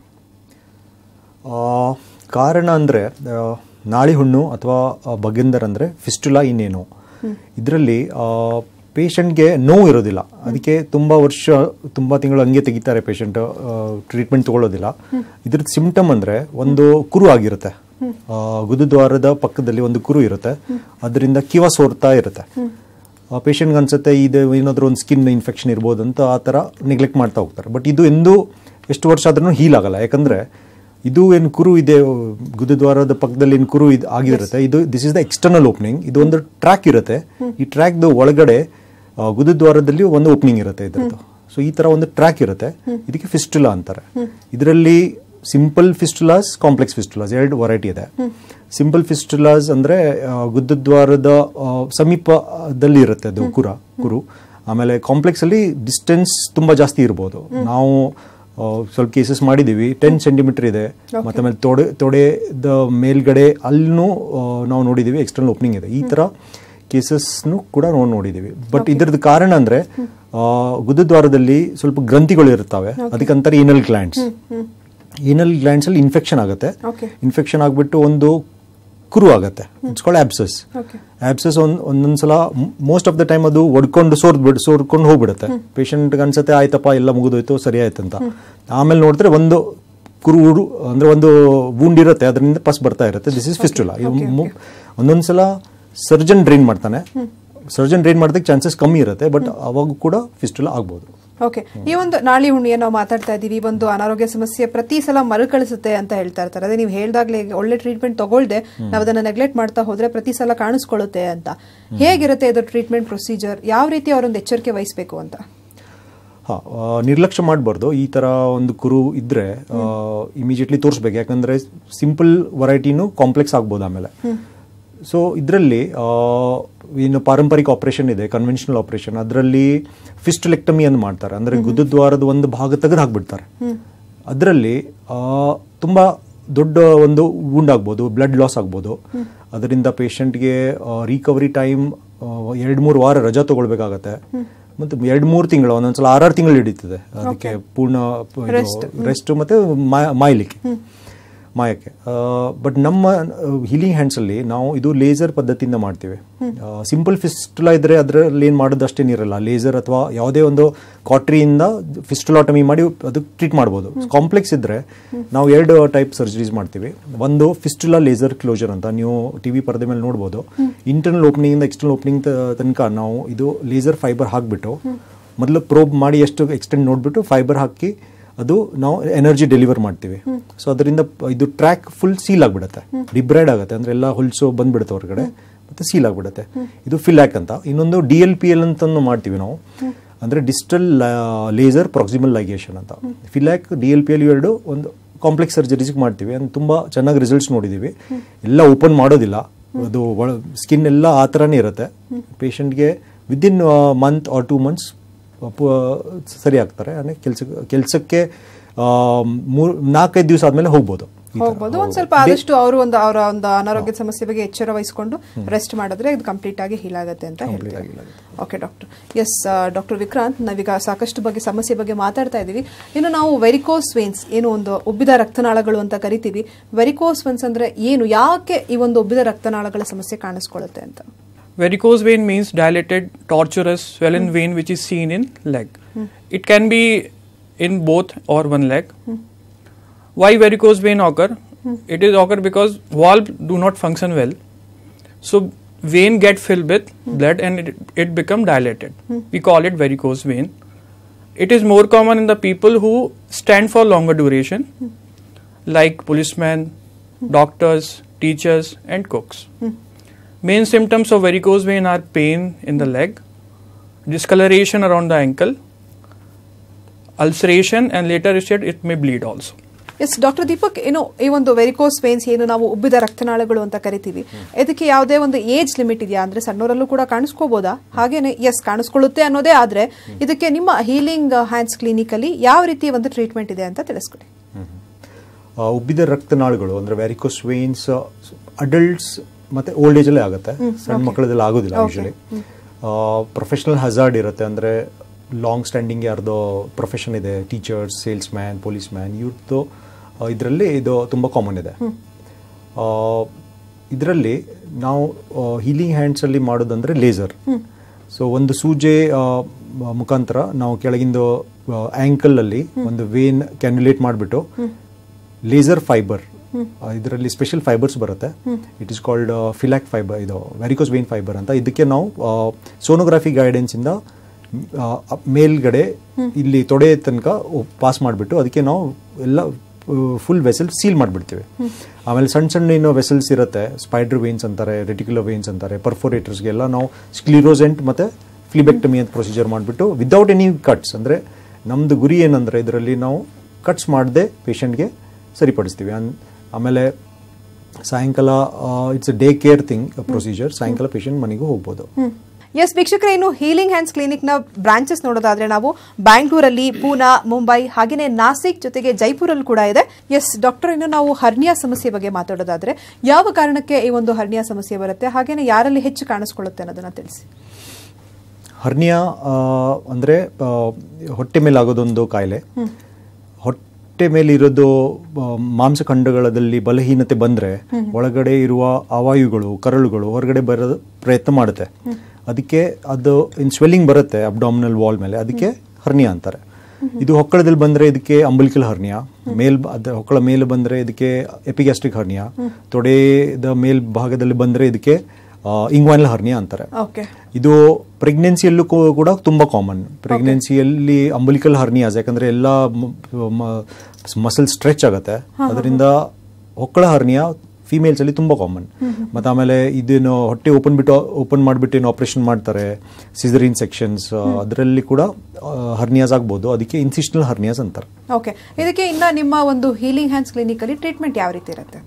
B: ಆ, ಕಾರಣ ಅಂದರೆ ನಾಳಿ ಹುಣ್ಣು ಅಥವಾ ಬಗೆಂದರ್ ಅಂದರೆ ಫಿಸ್ಟುಲಾ ಇನ್ನೇನು ಇದರಲ್ಲಿ ಪೇಷಂಟ್ಗೆ ನೋವು ಇರೋದಿಲ್ಲ ಅದಕ್ಕೆ ತುಂಬ ವರ್ಷ ತುಂಬ ತಿಂಗಳು ಹಂಗೆ ತೆಗಿತಾರೆ ಪೇಷಂಟ್ ಟ್ರೀಟ್ಮೆಂಟ್ ತಗೊಳ್ಳೋದಿಲ್ಲ ಇದ್ರದ್ದು ಸಿಂಪ್ಟಮ್ ಅಂದರೆ ಒಂದು ಕುರು ಆಗಿರುತ್ತೆ ಆ, ಗುದದ್ವಾರದ ಪಕ್ಕದಲ್ಲಿ ಒಂದು ಕುರು ಇರುತ್ತೆ ಅದರಿಂದ ಕಿವ ಸೋರ್ತಾ ಇರುತ್ತೆ ಪೇಷಂಟ್ಗೆ ಅನ್ಸುತ್ತೆ ಇದು ಏನಾದರೂ ಒಂದು ಸ್ಕಿನ್ ಇನ್ಫೆಕ್ಷನ್ ಇರ್ಬೋದು ಅಂತ ಆ ಥರ ನೆಗ್ಲೆಕ್ಟ್ ಮಾಡ್ತಾ ಹೋಗ್ತಾರೆ ಬಟ್ ಇದು ಎಂದೂ ಎಷ್ಟು ವರ್ಷ ಆದ್ರೂ ಹೀಲ್ ಆಗಲ್ಲ ಯಾಕಂದರೆ ಇದು ಏನು ಕುರು ಇದೆ ಗುದದ್ವಾರದ ಪಕ್ಕದಲ್ಲಿ ಏನು ಕುರು ಇದು ಆಗಿರುತ್ತೆ ಇದು this is the external opening ಇದು ಒಂದು ಟ್ರ್ಯಾಕ್ ಇರುತ್ತೆ ಈ ಟ್ರ್ಯಾಕ್ದು ಒಳಗಡೆ ಆ, ಗುದದ್ವಾರದಲ್ಲಿ ಒಂದು ಓಪನಿಂಗ್ ಇರುತ್ತೆ ಇದರದ್ದು ಸೊ ಈ ತರ ಒಂದು ಟ್ರ್ಯಾಕ್ ಇರುತ್ತೆ ಇದಕ್ಕೆ ಫಿಸ್ಟುಲಾ ಅಂತಾರೆ ಇದರಲ್ಲಿ ಸಿಂಪಲ್ ಫಿಸ್ಟುಲಾಸ್ ಕಾಂಪ್ಲೆಕ್ಸ್ ಫಿಸ್ಟುಲಾಸ್ ಎರಡು ವೆರೈಟಿ ಇದೆ ಸಿಂಪಲ್ ಫಿಸ್ಟುಲಾಸ್ ಅಂದ್ರೆ ಆ, ಗುದದ್ವಾರದ ಆ, ಸಮೀಪದಲ್ಲಿ ಇರುತ್ತೆ ಅದು ಕುರ ಕುರು ಆಮೇಲೆ ಕಾಂಪ್ಲೆಕ್ಸ್ ಅಲ್ಲಿ ಡಿಸ್ಟೆನ್ಸ್ ತುಂಬಾ ಜಾಸ್ತಿ ಇರ್ಬೋದು ನಾವು ಆ, ಸ್ವಲ್ಪ ಕೇಸಸ್ ಮಾಡಿದೀವಿ ಟೆನ್ ಸೆಂಟಿಮೀಟರ್ ಇದೆ ಮತ್ತೆ ಆಮೇಲೆ ತೊಡೆ ತೊಡೆದ ಮೇಲ್ಗಡೆ ಅಲ್ಲೂ ಆ, ನಾವು ನೋಡಿದೀವಿ ಎಕ್ಸ್ಟರ್ನಲ್ ಓಪನಿಂಗ್ ಇದೆ ಈ ತರ ಕೇಸಸ್ನು ಕೂಡ ನಾವು ನೋಡಿದೀವಿ ಬಟ್ ಇದ್ರದ್ದು ಕಾರಣ ಅಂದ್ರೆ ಆ, ಗುದದ್ವಾರದಲ್ಲಿ ಸ್ವಲ್ಪ ಗ್ರಂಥಿಗಳು ಇರ್ತವೆ ಅದಕ್ಕಂತಾರೆ ಏನಲ್ ಗ್ಲ್ಯಾಂಡ್ಸ್ ಏನಲ್ ಗ್ಲ್ಯಾಂಡ್ಸ್ ಅಲ್ಲಿ ಇನ್ಫೆಕ್ಷನ್ ಆಗುತ್ತೆ
A: Okay.
B: ಇನ್ಫೆಕ್ಷನ್ ಆಗ್ಬಿಟ್ಟು ಒಂದು ಕುರು ಆಗುತ್ತೆ it's called abscess
A: Okay.
B: Abscess ಒಂದ್ ಒಂದೊಂದ್ಸಲ ಮೋಸ್ಟ್ ಆಫ್ ದ ಟೈಮ್ ಅದು ಒಡ್ಕೊಂಡು ಸೋರ್ದ್ ಬಿಡ್ ಸೋರ್ಕೊಂಡು ಹೋಗ್ಬಿಡುತ್ತೆ ಪೇಷಂಟ್ ಅನ್ಸುತ್ತೆ ಆಯ್ತಪ್ಪ ಎಲ್ಲ ಮುಗಿದೋಯ್ತು ಸರಿ ಆಯ್ತು ಅಂತ ಆಮೇಲೆ ನೋಡಿದ್ರೆ ಒಂದು ಕುರು ಉರು ಅಂದ್ರೆ ಒಂದು ವೂಂಡ್ ಇರುತ್ತೆ ಅದರಿಂದ ಪಸ್ ಬರ್ತಾ ಇರುತ್ತೆ ದಿಸ್ ಇಸ್ ಫಿಸ್ಟುಲಾ ಒಂದೊಂದ್ಸಲ ಸರ್ಜನ್ ಡ್ರೈನ್ ಮಾಡ್ತಾನೆ ಸರ್ಜನ್ ಡ್ರೈನ್ ಮಾಡೋದಕ್ಕೆ ಚಾನ್ಸಸ್ ಕಮ್ಮಿ ಇರುತ್ತೆ ಬಟ್ ಅವಾಗ ಕೂಡ ಫಿಸ್ಟುಲಾ ಆಗ್ಬೋದು
A: ಓಕೆ ಈ ಒಂದು ನಾಳಿ ಹುಣ್ಣಿಯ ನಾವು ಮಾತಾಡ್ತಾ ಇದೀವಿ ಈ ಒಂದು ಅನಾರೋಗ್ಯ ಸಮಸ್ಯೆ ಪ್ರತಿ ಸಲ ಮರುಕಳಿಸುತ್ತೆ ಅಂತ ಹೇಳ್ತಾ ಇರ್ತಾರೆ ಅದೇ ನೀವು ಹೇಳ್ದಾಗ್ಲೇ ಒಳ್ಳೆ ಟ್ರೀಟ್ಮೆಂಟ್ ತಗೊಳ್ದೆ ನಾವು ಅದನ್ನ ನೆಗ್ಲೆಕ್ಟ್ ಮಾಡ್ತಾ ಹೋದ್ರೆ ಪ್ರತಿ ಸಲ ಕಾಣಿಸ್ಕೊಳ್ಳುತ್ತೆ ಅಂತ ಹೇಗಿರುತ್ತೆ ಇದು ಟ್ರೀಟ್ಮೆಂಟ್ ಪ್ರೊಸೀಜರ್ ಯಾವ ರೀತಿ ಅವರೊಂದು ಎಚ್ಚರಿಕೆ ವಹಿಸಬೇಕು ಅಂತ
B: ಹಾ ಆ, ನಿರ್ಲಕ್ಷ್ಯ ಮಾಡಬಾರ್ದು ಈ ತರ ಒಂದು ಕುರು ಇದ್ರೆ ಇಮಿಡಿಯೇಟ್ಲಿ ತೋರಿಸ್ಬೇಕು ಯಾಕಂದ್ರೆ ಸಿಂಪಲ್ ವೆರೈಟಿನೂ ಕಾಂಪ್ಲೆಕ್ಸ್ ಆಗ್ಬೋದು ಆಮೇಲೆ ಸೊ ಇದರಲ್ಲಿ ಏನು ಪಾರಂಪರಿಕ ಆಪರೇಷನ್ ಇದೆ ಕನ್ವೆನ್ಷನಲ್ ಆಪರೇಷನ್ ಅದರಲ್ಲಿ ಫಿಸ್ಟುಲೆಕ್ಟಮಿ ಅಂತ ಮಾಡ್ತಾರೆ ಅಂದ್ರೆ ಗುದದ್ವಾರದ ಒಂದು ಭಾಗ ತೆಗೆದು ಹಾಕ್ಬಿಡ್ತಾರೆ ಅದರಲ್ಲಿ ತುಂಬಾ ದೊಡ್ಡ ಒಂದು wound ಆಗ್ಬೋದು ಬ್ಲಡ್ ಲಾಸ್ ಆಗ್ಬೋದು ಅದರಿಂದ ಪೇಷಂಟ್ಗೆ ರಿಕವರಿ ಟೈಮ್ ಎರಡು ಮೂರು ವಾರ ರಜಾ ತಗೊಳ್ಬೇಕಾಗತ್ತೆ ಮತ್ತು ಎರಡು ಮೂರು ತಿಂಗಳು ಒಂದೊಂದ್ಸಲ ಆರಾರು ತಿಂಗಳು ಹಿಡಿತದೆ ಅದಕ್ಕೆ ಪೂರ್ಣ ರೆಸ್ಟ್ ಮತ್ತೆ ಮಾ- ಮಾಯ್ಲಿಕ್ಕೆ ಮಾಯಕ್ಕೆ ಬಟ್ ನಮ್ಮ ಹೀಲಿಂಗ್ ಹ್ಯಾಂಡ್ಸಲ್ಲಿ ನಾವು ಇದು ಲೇಸರ್ ಪದ್ಧತಿಯಿಂದ ಮಾಡ್ತೀವಿ ಸಿಂಪಲ್ ಫಿಸ್ಟುಲಾ ಇದ್ರೆ ಅದರಲ್ಲಿ ಏನು ಮಾಡೋದು ಅಷ್ಟೇನಿರಲ್ಲ ಲೇಸರ್ ಅಥವಾ ಯಾವುದೇ ಒಂದು ಕಾಟ್ರಿಯಿಂದ ಫಿಸ್ಟುಲಾಟಮಿ ಮಾಡಿ ಅದು ಟ್ರೀಟ್ ಮಾಡ್ಬೋದು ಕಾಂಪ್ಲೆಕ್ಸ್ ಇದ್ರೆ ನಾವು ಎರಡು ಟೈಪ್ ಸರ್ಜರೀಸ್ ಮಾಡ್ತೀವಿ ಒಂದು ಫಿಸ್ಟುಲಾ ಲೇಸರ್ ಕ್ಲೋಜರ್ ಅಂತ ನೀವು ಟಿ ವಿ ಪರದೆ ಮೇಲೆ ನೋಡ್ಬೋದು ಇಂಟರ್ನಲ್ ಓಪನಿಂಗ್ ಇಂದ ಎಕ್ಸ್ಟರ್ನಲ್ ಓಪನಿಂಗ್ ತನಕ ನಾವು ಇದು ಲೇಸರ್ ಫೈಬರ್ ಹಾಕ್ಬಿಟ್ಟು ಮೊದಲು ಪ್ರೋಬ್ ಮಾಡಿ ಎಷ್ಟು ಎಕ್ಸ್ಟೆಂಡ್ ನೋಡ್ಬಿಟ್ಟು ಫೈಬರ್ ಹಾಕಿ ಅದು ನಾವು ಎನರ್ಜಿ ಡೆಲಿವರ್ ಮಾಡ್ತೀವಿ ಸೊ ಅದರಿಂದ ಪ- ಇದು ಟ್ರ್ಯಾಕ್ ಫುಲ್ ಸೀಲ್ ಆಗಿಬಿಡುತ್ತೆ ಡಿಬ್ರೈಡ್ ಆಗುತ್ತೆ ಅಂದ್ರೆ ಎಲ್ಲ ಹೊಲ್ಸು ಬಂದ್ಬಿಡುತ್ತೆ ಹೊರಗಡೆ ಮತ್ತೆ ಸೀಲ್ ಆಗಿಬಿಡುತ್ತೆ ಇದು ಫಿಲ್ಯಾಕ್ ಅಂತ ಇನ್ನೊಂದು ಡಿ ಎಲ್ ಪಿ ಎಲ್ ಅಂತ ಮಾಡ್ತೀವಿ ನಾವು ಅಂದ್ರೆ ಡಿಜಿಟಲ್ ಲೇಸರ್ ಪ್ರಾಕ್ಸಿಮಲ್ ಲೈಗೇಷನ್ ಅಂತ FiLaC D L P L ಎರಡು ಒಂದು ಕಾಂಪ್ಲೆಕ್ಸ್ ಸರ್ಜರೀಸ್ ಮಾಡ್ತೀವಿ and ತುಂಬಾ ಚೆನ್ನಾಗಿ ರಿಸಲ್ಟ್ಸ್ ನೋಡಿದೀವಿ ಎಲ್ಲ ಓಪನ್ ಮಾಡೋದಿಲ್ಲ ಅದು ಒಳ ಸ್ಕಿನ್ ಎಲ್ಲ ಆ ಥರನೇ ಇರುತ್ತೆ ಪೇಷಂಟ್ಗೆ within month or two months ಸರಿ ಆಗ್ತಾರೆ ಅಂದರೆ ಕೆಲಸ ಕೆಲಸಕ್ಕೆ ಮೂರು ನಾಲ್ಕೈದು ದಿವಸ ಆದಮೇಲೆ ಹೋಗ್ಬೋದು ಈ ಥರ.
A: ಹೋಗ್ಬೋದು ಒಂದ್ ಸ್ವಲ್ಪ ಆದಷ್ಟು ಅವರು ಒಂದು ಅವರ ಒಂದು ಅನಾರೋಗ್ಯದ ಸಮಸ್ಯೆ ಬಗ್ಗೆ ಎಚ್ಚರ ವಹಿಸಿಕೊಂಡು ರೆಸ್ಟ್ ಮಾಡಿದ್ರೆ ಇದು ಕಂಪ್ಲೀಟ್ ಆಗಿ ಹೀಲ್ ಆಗುತ್ತೆ ಅಂತ ಹೇಳ್ತೀವಿ okay doctor yes doctor Vikrant ನಾವೀಗ ಸಾಕಷ್ಟು ಬಗ್ಗೆ ಸಮಸ್ಯೆ ಬಗ್ಗೆ ಮಾತಾಡ್ತಾ ಇದ್ದೀವಿ ಇನ್ನು ನಾವು ವೆರಿಕೋಸ್ ವೇನ್ಸ್ ಏನು ಒಂದು ಉಬ್ಬಿದ ರಕ್ತನಾಳಗಳು ಅಂತ ಕರಿತೀವಿ ವೆರಿಕೋಸ್ ವೇನ್ಸ್ ಅಂದ್ರೆ ಏನು ಯಾಕೆ ಈ ಒಂದು ಉಬ್ಬಿದ ರಕ್ತನಾಳಗಳ ಸಮಸ್ಯೆ ಕಾಣಿಸ್ಕೊಳ್ಳುತ್ತೆ ಅಂತ
C: Varicose vein means dilated, tortuous, swollen vein which is seen in leg. It can be in both or one leg. Why varicose vein occur? It is occur because valve do not function well. So vein get filled with blood and it, it become dilated. We call it varicose vein. It is more common in the people who stand for longer duration, like policemen, doctors, teachers, and cooks. Main symptoms of varicose vein are pain in the leg, discoloration around the ankle, ulceration, and later stage it may bleed also.
A: Yes doctor Deepak ಏನು ಈ ಒಂದು varicose veins ಏನು ನಾವು ಉಬ್ಬಿದ ರಕ್ತನಾಳಗಳು ಅಂತ ಕರಿತೀವಿ ಇದಕ್ಕೆ ಯಾವುದೇ ಒಂದು ಏಜ್ ಲಿಮಿಟ್ ಇದೆಯಾ ಅಂದ್ರೆ ಸಣ್ಣವರಲ್ಲೂ ಕೂಡ ಕಾಣಿಸ್ಕೋಬಹುದಾ ಹಾಗೇನೆ ಎಸ್ ಕಾಣಿಸ್ಕೊಳ್ಳುತ್ತೆ ಅನ್ನೋದೇ ಆದ್ರೆ ಇದಕ್ಕೆ ನಿಮ್ಮ ಹೀಲಿಂಗ್ ಹ್ಯಾಂಡ್ಸ್ ಕ್ಲಿನಿಕ್ ಅಲ್ಲಿ ಯಾವ ರೀತಿ ಒಂದು ಟ್ರೀಟ್ಮೆಂಟ್ ಇದೆ ಅಂತ ತಿಳಿಸ್ಕೊಡಿ
B: ಆ, ಉಬ್ಬಿದ ರಕ್ತನಾಳಗಳು ಅಂದ್ರೆ ವ್ಯಾರಿಕೋಸ್ ವೇನ್ಸ್ ಅಡಲ್ಟ್ಸ್ ಮತ್ತೆ ಓಲ್ಡ್ ಏಜ್ ಅಲ್ಲೇ ಆಗುತ್ತೆ ಸಣ್ಣ ಮಕ್ಕಳದೆಲ್ಲ ಆಗೋದಿಲ್ಲ ಯೂಶಲಿ ಪ್ರೊಫೆಷನಲ್ ಹಜಾರ್ಡ್ ಇರುತ್ತೆ ಅಂದ್ರೆ ಲಾಂಗ್ ಸ್ಟ್ಯಾಂಡಿಂಗ್ ಯಾರ್ದೋ ಪ್ರೊಫೆಷನ್ ಇದೆ teachers salesman policeman ಇವ್ರದ್ದು ಇದರಲ್ಲಿ ಇದು ತುಂಬ ಕಾಮನ್ ಇದೆ ಇದರಲ್ಲಿ ನಾವು ಹೀಲಿಂಗ್ ಹ್ಯಾಂಡ್ಸಲ್ಲಿ ಮಾಡೋದಂದ್ರೆ ಲೇಸರ್ ಸೊ ಒಂದು ಸೂಜೆ ಆ, ಮ- ಮುಖಾಂತರ ನಾವು ಕೆಳಗಿಂದು ಆಂಕಲ್ ಅಲ್ಲಿ ಒಂದು ವೇನ್ ಕ್ಯಾನ್ಯುಲೇಟ್ ಮಾಡಿಬಿಟ್ಟು ಲೇಸರ್ ಫೈಬರ್ ಇದರಲ್ಲಿ ಸ್ಪೆಷಲ್ ಫೈಬರ್ಸ್ ಬರುತ್ತೆ it is called FiLaC fibre ಇದು ವೆರಿಕೋಸ್ ವೇನ್ ಫೈಬರ್ ಅಂತ ಇದಕ್ಕೆ ನಾವು ಸೋನೋಗ್ರಫಿ ಗೈಡೆನ್ಸ್ ಇಂದ ಆ, ಅಪ್- ಮೇಲ್ಗಡೆ ಇಲ್ಲಿ ತೊಡೆ ತನಕ ಪಾಸ್ ಮಾಡಿಬಿಟ್ಟು ಅದಕ್ಕೆ ನಾವು ಎಲ್ಲ ಫುಲ್ ವೆಸಲ್ ಸೀಲ್ ಮಾಡಿಬಿಡ್ತೀವಿ ಆಮೇಲೆ ಸಣ್ಣ ಸಣ್ಣ ಏನು ವೆಸಲ್ಸ್ ಇರುತ್ತೆ ಸ್ಪೈಡರ್ ವೇನ್ಸ್ ಅಂತಾರೆ ರೆಟಿಕ್ಯುಲರ್ ವೇನ್ಸ್ ಅಂತಾರೆ ಪರ್ಫೋರೇಟರ್ಸ್ಗೆಲ್ಲ ನಾವು ಸ್ಕ್ಲಿರೋಸೆಂಟ್ ಮತ್ತೆ ಫ್ಲಿಬೆಕ್ಟಮಿ ಅಂತ ಪ್ರೊಸೀಜರ್ ಮಾಡಿಬಿಟ್ಟು ವಿದೌಟ್ ಎನಿ ಕಟ್ಸ್ ಅಂದರೆ ನಮ್ಮದು ಗುರಿ ಏನಂದರೆ ಇದರಲ್ಲಿ ನಾವು ಕಟ್ಸ್ ಮಾಡದೆ ಪೇಷಂಟ್ಗೆ ಸರಿಪಡಿಸ್ತೀವಿ ಅನ್- ಆಮೇಲೆ ಸಾಯಂಕಾಲ it's day care thing procedure ಸಾಯಂಕಾಲ ಪೇಷಂಟ್ ಮನೆಗೂ ಹೋಗ್ಬೋದು
A: ಎಸ್ ವೀಕ್ಷಕರೇ ಇನ್ನು ಹೀಲಿಂಗ್ ಹ್ಯಾಂಡ್ಸ್ ಕ್ಲಿನಿಕ್ ನ ಬ್ರಾಂಚಸ್ ನೋಡೋದಾದ್ರೆ ನಾವು ಬ್ಯಾಂಗ್ಳೂರಲ್ಲಿ ಪೂನಾ ಮುಂಬೈ ಹಾಗೇನೆ ನಾಸಿಕ್ ಜೊತೆಗೆ ಜೈಪುರಲ್ಲಿ ಕೂಡ ಇದೆ ಎಸ್ ಡಾಕ್ಟರ್ ಇನ್ನು ನಾವು ಹರ್ನಿಯಾ ಸಮಸ್ಯೆ ಬಗ್ಗೆ ಮಾತಾಡೋದಾದ್ರೆ ಯಾವ ಕಾರಣಕ್ಕೆ ಈ ಒಂದು ಹರ್ನಿಯಾ ಸಮಸ್ಯೆ ಬರುತ್ತೆ ಹಾಗೇನೆ ಯಾರಲ್ಲಿ ಹೆಚ್ಚು ಕಾಣಿಸ್ಕೊಳ್ಳುತ್ತೆ ಅನ್ನೋದನ್ನ ತಿಳಿಸಿ
B: ಹರ್ನಿಯಾ ಆ, ಅಂದ್ರೆ ಆ, ಹೊಟ್ಟೆ ಮೇಲೆ ಆಗೋದೊಂದು ಕಾಯಿಲೆ ಹೊಟ್ಟೆ ಮೇಲೆ ಇರೋದು ಆ, ಮಾಂಸಖಂಡಗಳಲ್ಲಿ ಬಲಹೀನತೆ ಬಂದ್ರೆ ಒಳಗಡೆ ಇರುವ ಅವಾಯುಗಳು ಕರಳುಗಳು ಹೊರಗಡೆ ಬರೋದು ಪ್ರಯತ್ನ ಮಾಡುತ್ತೆ ಅದಕ್ಕೆ ಅದು ಇನ್ ಸ್ವೆಲ್ಲಿಂಗ್ ಬರುತ್ತೆ ಅಬ್ಡಾಮಿನಲ್ ವಾಲ್ ಮೇಲೆ ಅದಕ್ಕೆ ಹರ್ನಿಯಾ ಅಂತಾರೆ ಇದು ಹೊಕ್ಕಳದಲ್ಲಿ ಬಂದ್ರೆ ಇದಕ್ಕೆ ಅಂಬಲಿಕಲ್ ಹರ್ನಿಯಾ ಮೇಲ್ ಅದ ಹೊಕ್ಕಳ ಮೇಲೆ ಬಂದ್ರೆ ಇದಕ್ಕೆ ಎಪಿಗ್ಯಾಸ್ಟ್ರಿಕ್ ಹರ್ನಿಯಾ ತೊಡೆದ ಮೇಲ್ ಭಾಗದಲ್ಲಿ ಬಂದ್ರೆ ಇದಕ್ಕೆ ಇಂಗ್ವಾನಲ್ ಹರ್ನಿಯಾ ಅಂತಾರೆ
A: ಓಕೆ
B: ಇದು ಪ್ರೆಗ್ನೆನ್ಸಿಯಲ್ಲೂ ಕೂ- ಕೂಡ ತುಂಬಾ ಕಾಮನ್ ಪ್ರೆಗ್ನೆನ್ಸಿಯಲ್ಲಿ ಅಂಬಲಿಕಲ್ ಹರ್ನಿಯಾಸ್ ಯಾಕಂದ್ರೆ ಎಲ್ಲ ಮಸಲ್ ಸ್ಟ್ರೆಚ್ ಆಗುತ್ತೆ ಅದರಿಂದ ಹೊಕ್ಕಳ ಹರ್ನಿಯಾ ಫಿಮೇಲ್ಸ್ ಅಲ್ಲಿ ತುಂಬಾ ಕಾಮನ್ ಮತ್ತೆ ಆಮೇಲೆ ಇದೇನು ಹೊಟ್ಟೆ ಓಪನ್ ಬಿಟ್ಟು ಓಪನ್ ಮಾಡಿಬಿಟ್ಟು ಏನು ಆಪರೇಷನ್ ಮಾಡ್ತಾರೆ ಸಿಸರಿನ್ ಸೆಕ್ಷನ್ಸ್ ಅದರಲ್ಲಿ ಕೂಡ ಹರ್ನಿಯಾಸ್ ಆಗ್ಬೋದು ಅದಕ್ಕೆ ಇನ್ಸಿಷನಲ್ ಹರ್ನಿಯಾಸ್ ಅಂತಾರೆ
A: ಓಕೆ ಇದಕ್ಕೆ ಇನ್ನ ನಿಮ್ಮ ಒಂದು ಹೀಲಿಂಗ್ ಹ್ಯಾಂಡ್ಸ್ ಕ್ಲಿನಿಕ್ ಅಲ್ಲಿ ಟ್ರೀಟ್ಮೆಂಟ್ ಯಾವ ರೀತಿ ಇರುತ್ತೆ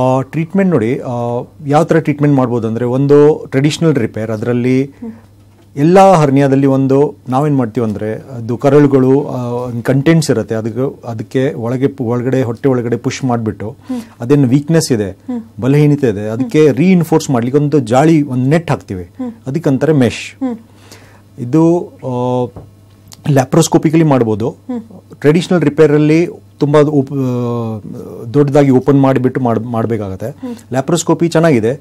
B: ಟ್ರೀಟ್ಮೆಂಟ್ ನೋಡಿ ಯಾವ ಥರ ಟ್ರೀಟ್ಮೆಂಟ್ ಮಾಡ್ಬೋದು ಅಂದರೆ ಒಂದು ಟ್ರೆಡಿಷ್ನಲ್ ರಿಪೇರ್ ಅದರಲ್ಲಿ ಎಲ್ಲ ಹರ್ನಿಯಾದಲ್ಲಿ ಒಂದು ನಾವೇನು ಮಾಡ್ತೀವಿ ಅಂದರೆ ಅದು ಕರಳುಗಳು ಕಂಟೆಂಟ್ಸ್ ಇರುತ್ತೆ ಅದಕ್ಕೆ ಅದಕ್ಕೆ ಒಳಗೆ ಒಳಗಡೆ ಹೊಟ್ಟೆ ಒಳಗಡೆ ಪುಷ್ ಮಾಡಿಬಿಟ್ಟು ಅದೇನು ವೀಕ್ನೆಸ್ ಇದೆ ಬಲಹೀನತೆ ಇದೆ ಅದಕ್ಕೆ ರೀಇನ್ಫೋರ್ಸ್ ಮಾಡ್ಲಿಕ್ಕೆ ಒಂದು ಜಾಳಿ ಒಂದು ನೆಟ್ ಹಾಕ್ತೀವಿ ಅದಕ್ಕಂತಾರೆ ಮೆಶ್ ಇದು ಲ್ಯಾಪ್ರೋಸ್ಕೋಪಿಕಲಿ ಮಾಡ್ಬೋದು ಟ್ರೆಡಿಷನಲ್ ರಿಪೇರಲ್ಲಿ ತುಂಬ ದೊಡ್ಡದಾಗಿ ಓಪನ್ ಮಾಡಿಬಿಟ್ಟು ಮಾಡ್ ಮಾಡಬೇಕಾಗತ್ತೆ ಲ್ಯಾಪ್ರೋಸ್ಕೋಪಿ ಚೆನ್ನಾಗಿದೆ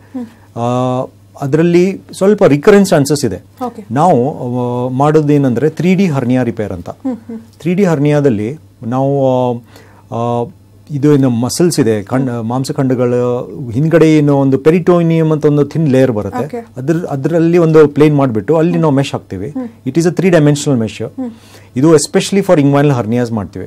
B: ಅದರಲ್ಲಿ ಸ್ವಲ್ಪ ರಿಕರೆನ್ಸ್ ಚಾನ್ಸಸ್ ಇದೆ
A: Okay.
B: ನಾವು ಆ, ಮಾಡೋದೇನೆಂದ್ರೆ ತ್ರೀ ಡಿ ಹರ್ನಿಯಾ ರಿಪೇರ್ ಅಂತ ತ್ರೀ ಡಿ ಹರ್ನಿಯಾದಲ್ಲಿ ನಾವು ಆ, ಆ, ಇದು ಏನು ಮಸಲ್ಸ್ ಇದೆ ಖಂಡ ಮಾಂಸಖಂಡಗಳ ಹಿಂದ್ಗಡೆ ಏನೋ ಒಂದು ಪೆರಿಟೋನಿಯಂ ಅಂತ ಒಂದು ಥಿನ್ ಲೇಯರ್ ಬರುತ್ತೆ
A: Okay.
B: ಅದ್ರ ಅದರಲ್ಲಿ ಒಂದು ಪ್ಲೇನ್ ಮಾಡಿಬಿಟ್ಟು ಅಲ್ಲಿ ನಾವು ಮೆಶ್ ಹಾಕ್ತೀವಿ it is a three dimensional mesh ಇದು ಎಸ್ಪೆಷಲಿ ಫಾರ್ ಇಂಗ್ವಾನಲ್ ಹರ್ನಿಯಾಸ್ ಮಾಡ್ತೀವಿ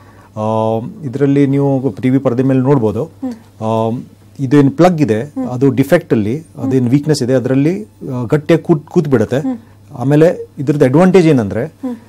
B: ಇದರಲ್ಲಿ ನೀವು ಟಿವಿ ಪರದೆ ಮೇಲೆ ನೋಡ್ಬೋದು ಆ, ಇದೇನು ಪ್ಲಗ್ ಇದೆ ಅದು ಡಿಫೆಕ್ಟ್ ಅಲ್ಲಿ ಅದೇನು ವೀಕ್ನೆಸ್ ಇದೆ ಅದರಲ್ಲಿ ಗಟ್ಟಿಯಾಗಿ ಕೂತ್ ಕೂತ್ ಬಿಡುತ್ತೆ ಆಮೇಲೆ ಇದ್ರದ್ದು ಅಡ್ವಾಂಟೇಜ್ ಏನಂದ್ರೆ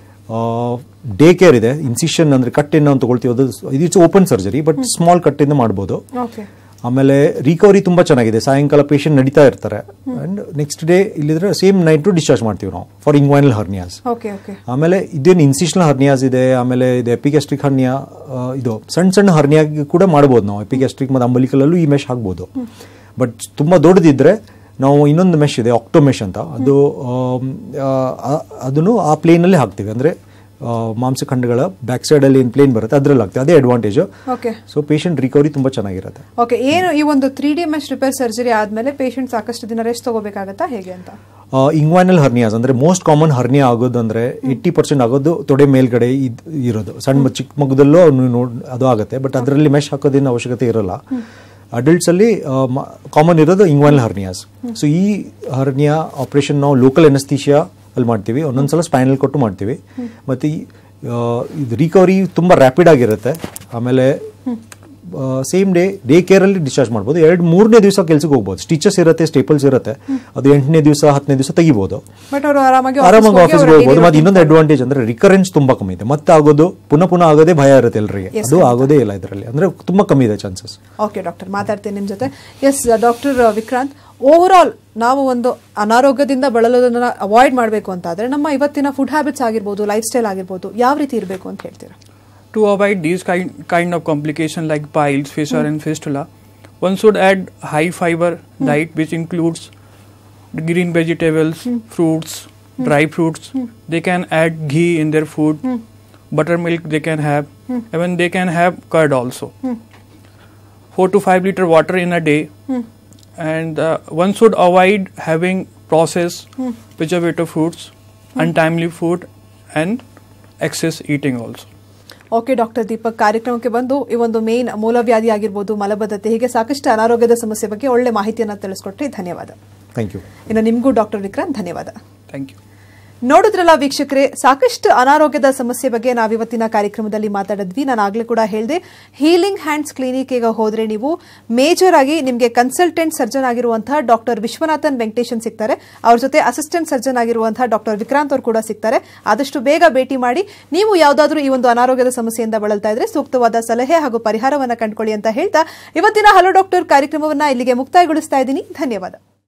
B: ಡೇ ಕೇರ್ ಇದೆ ಇನ್ಸಿಷನ್ ಅಂದ್ರೆ ಕಟ್ ಏನು ನಾವು ತಗೊಳ್ತೀವಿ ಅದು ಇದು it's open surgery but small ಕಟ್ಟಿಂದ ಮಾಡ್ಬೋದು
A: ಓಕೆ
B: ಆಮೇಲೆ ರಿಕವರಿ ತುಂಬಾ ಚೆನ್ನಾಗಿದೆ ಸಾಯಂಕಾಲ ಪೇಷಂಟ್ ನಡೀತಾ ಇರ್ತಾರೆ ಅಂಡ್ ನೆಕ್ಸ್ಟ್ ಡೇ ಇಲ್ಲಿದ್ರೆ ಸೇಮ್ ನೈಟ್ ಡಿಸ್ಚಾರ್ಜ್ ಮಾಡ್ತೀವಿ ನಾವು for inguinal hernias
A: okay okay
B: ಆಮೇಲೆ ಇದೇನು ಇನ್ಸಿಷನಲ್ ಹರ್ನಿಯಾಸ್ ಇದೆ ಆಮೇಲೆ ಇದು ಎಪಿಗ್ಯಾಸ್ಟ್ರಿಕ್ ಹರ್ನಿಯಾ ಆ, ಇದು ಸಣ್ಣ ಸಣ್ಣ ಹರ್ನಿಯಾಗಿ ಕೂಡ ಮಾಡ್ಬೋದು ನಾವು ಎಪಿಗ್ಯಾಸ್ಟ್ರಿಕ್ ಮತ್ತು ಅಂಬಲಿಕಲಲ್ಲೂ ಈ ಮೆಶ್ ಹಾಕ್ಬೋದು ಬಟ್ ತುಂಬ ದೊಡ್ಡದಿದ್ರೆ ನಾವು ಇನ್ನೊಂದು ಮೆಶ್ ಇದೆ ಆಕ್ಟೋ ಮೆಶ್ ಅಂತ ಅದು ಆಮ್, ಆ, ಆ- ಅದನ್ನು ಆ ಪ್ಲೇನಲ್ಲಿ ಹಾಕ್ತೀವಿ ಅಂದರೆ ಮಾಂಸಖಂಡಗಳ ಬ್ಯಾಕ್ ಸೈಡಲ್ಲಿ ಏನು ಪ್ಲೇನ್ ಬರುತ್ತೆ ಅದರಲ್ಲಿ ಹಾಕ್ತೀವಿ ಅದೇ advantage
A: okay
B: so patient recovery ತುಂಬ ಚೆನ್ನಾಗಿರುತ್ತೆ
A: ಓಕೆ ಏನು ಈ ಒಂದು three D mesh repair surgery ಆದ್ಮೇಲೆ ಪೇಷಂಟ್ ಸಾಕಷ್ಟು ದಿನ ರೆಸ್ಟ್ ತಗೋಬೇಕಾಗತ್ತಾ ಹೇಗೆ ಅಂತ
B: ಇಂಗ್ವಾನಲ್ ಹರ್ನಿಯಾಸ್ ಅಂದ್ರೆ ಮೋಸ್ಟ್ ಕಾಮನ್ ಹರ್ನಿಯಾ ಆಗೋದು ಅಂದ್ರೆ ಏಯ್ಟಿ ಪರ್ಸೆಂಟ್ ಆಗೋದು ತೊಡೆ ಮೇಲ್ಗಡೆ ಇದ್- ಇರೋದು ಸಣ್ಣ ಚಿಕ್ಕ ಮಗುದಲ್ಲೂ ನೀವು ನೋಡ್ ಅದು ಆಗುತ್ತೆ ಬಟ್ ಅದರಲ್ಲಿ ಮೆಶ್ ಹಾಕೋದೇನು ಅವಶ್ಯಕತೆ ಇರಲ್ಲ ಅಡಲ್ಟ್ಸ್ ಅಲ್ಲಿ ಕಾಮನ್ ಇರೋದು ಇಂಗ್ವಾನಲ್ ಹರ್ನಿಯಾಸ್ ಸೊ ಈ ಹರ್ನಿಯಾ ಆಪರೇಷನ್ ನಾವು ಲೋಕಲ್ ಎನಸ್ತೀಶಿಯಾ ಅಲ್ಲಿ ಮಾಡ್ತೀವಿ ಒಂದೊಂದ್ಸಲ ಸ್ಪೈನಲ್ ಕೊಟ್ಟು ಮಾಡ್ತೀವಿ ಮತ್ತೆ ಈ ಆ, ಇದು ರಿಕವರಿ ತುಂಬಾ ರ್ಯಾಪಿಡ್ ಆಗಿರುತ್ತೆ ಆಮೇಲೆ ಸೇಮ್ ಡೇ ಡೇ ಕೇರ್ ಅಲ್ಲಿ ಡಿಸ್ಚಾರ್ಜ್ ಮಾಡ್ಬೋದು ಎರಡು ಮೂರನೇ ದಿವಸ ಕೆಲ್ಸಕ್ಕೆ ಹೋಗ್ಬೋದು ಸ್ಟಿಚಸ್ ಇರುತ್ತೆ ಸ್ಟೇಪಲ್ಸ್ ಇರುತ್ತೆ ಅದು ಎಂಟನೇ ದಿವಸ ಹತ್ತನೇ ದಿವಸ ತೆಗಿಬೋದು
A: ಬಟ್ ಅವರು ಆರಾಮಾಗಿ
B: ಆರಾಮಾಗಿ
A: office ಹೋಗಿ
B: ಆಫೀಸ್ಗೆ
A: ಅವ್ರ
B: ಹೋಗ್ಬೋದು
A: daily
B: ಮತ್ತೆ ಇನ್ನೊಂದು ಅಡ್ವಾಂಟೇಜ್ ಅಂದ್ರೆ ರಿಕರೆನ್ಸ್ ತುಂಬಾ ಕಮ್ಮಿ ಇದೆ ಮತ್ತೆ ಆಗೋದು ಪುನಃ ಪುನಃ ಆಗೋದೇ ಭಯ ಇರುತ್ತೆ ಎಲ್ಲರಿಗೆ ಅದು ಆಗೋದೇ ಇಲ್ಲ ಇದರಲ್ಲಿ ಅಂದ್ರೆ ತುಂಬಾ ಕಮ್ಮಿ ಇದೆ ಚಾನ್ಸಸ್
A: ಓಕೆ ಡಾಕ್ಟರ್ ಮಾತಾಡ್ತೀನಿ ನಿಮ್ಮ ಜೊತೆ yes doctor Vikrant overall ನಾವು ಒಂದು ಅನಾರೋಗ್ಯದಿಂದ ಬಳಲೋದನ್ನ ಅವಾಯ್ಡ್ ಮಾಡಬೇಕು ಅಂತಾದ್ರೆ ನಮ್ಮ ಇವತ್ತಿನ ಫುಡ್ ಹ್ಯಾಬಿಟ್ಸ್ ಆಗಿರ್ಬೋದು ಲೈಫ್ ಸ್ಟೈಲ್ ಆಗಿರ್ಬೋದು ಯಾವ ರೀತಿ ಇರಬೇಕು ಅಂತ ಹೇಳ್ತೀರಾ
C: To avoid these kind, kind of complications like piles, fissure, and fistula, one should add high fiber diet, which includes the green vegetables, fruits, dry fruits. They can add ghee in their food, buttermilk they can have, even they can have curd also. Four to five liter water in a day, and uh, one should avoid having processed preservative foods, untimely food, and excess eating also.
A: Okay doctor Deepak ಕಾರ್ಯಕ್ರಮಕ್ಕೆ ಬಂದು ಈ ಒಂದು main ಮೂಲವ್ಯಾಧಿ ಆಗಿರ್ಬೋದು ಮಲಬದ್ಧತೆ ಹೀಗೆ ಸಾಕಷ್ಟು ಅನಾರೋಗ್ಯದ ಸಮಸ್ಯೆ ಬಗ್ಗೆ ಒಳ್ಳೆ ಮಾಹಿತಿಯನ್ನು ತಿಳಿಸ್ಕೊಟ್ರಿ ಧನ್ಯವಾದ
B: ಥ್ಯಾಂಕ್ ಯು
A: ಇನ್ನು ನಿಮಗೂ ಡಾಕ್ಟರ್ ವಿಕ್ರಾಂತ್ ಧನ್ಯವಾದ
C: Thank you.
A: ನೋಡಿದ್ರಲ್ಲ ವೀಕ್ಷಕರೇ ಸಾಕಷ್ಟು ಅನಾರೋಗ್ಯದ ಸಮಸ್ಯೆ ಬಗ್ಗೆ ನಾವಿವತ್ತಿನ ಕಾರ್ಯಕ್ರಮದಲ್ಲಿ ಮಾತಾಡಿದ್ವಿ ನಾನು ಆಗ್ಲೇ ಕೂಡ ಹೇಳಿದೆ ಹೀಲಿಂಗ್ ಹ್ಯಾಂಡ್ಸ್ ಕ್ಲಿನಿಕ್ಗೆ ಹೋದ್ರೆ ನೀವು ಮೇಜರ್ ಆಗಿ ನಿಮಗೆ ಕನ್ಸಲ್ಟೆಂಟ್ ಸರ್ಜನ್ ಆಗಿರುವಂತಹ ಡಾಕ್ಟರ್ ವಿಶ್ವನಾಥನ್ ವೆಂಕಟೇಶನ್ ಸಿಗ್ತಾರೆ ಅವ್ರ ಜೊತೆ ಅಸಿಸ್ಟೆಂಟ್ ಸರ್ಜನ್ ಆಗಿರುವಂತಹ ಡಾಕ್ಟರ್ ವಿಕ್ರಾಂತ್ ಅವರು ಕೂಡ ಸಿಗ್ತಾರೆ ಆದಷ್ಟು ಬೇಗ ಭೇಟಿ ಮಾಡಿ ನೀವು ಯಾವುದಾದ್ರೂ ಈ ಒಂದು ಅನಾರೋಗ್ಯದ ಸಮಸ್ಯೆಯಿಂದ ಬಳಲ್ತಾ ಇದ್ರೆ ಸೂಕ್ತವಾದ ಸಲಹೆ ಹಾಗೂ ಪರಿಹಾರವನ್ನ ಕಂಡುಕೊಳ್ಳಿ ಅಂತ ಹೇಳ್ತಾ ಇವತ್ತಿನ ಹಲೋ ಡಾಕ್ಟರ್ ಕಾರ್ಯಕ್ರಮವನ್ನ ಇಲ್ಲಿಗೆ ಮುಕ್ತಾಯಗೊಳಿಸ್ತಾ ಇದ್ದೀನಿ ಧನ್ಯವಾದ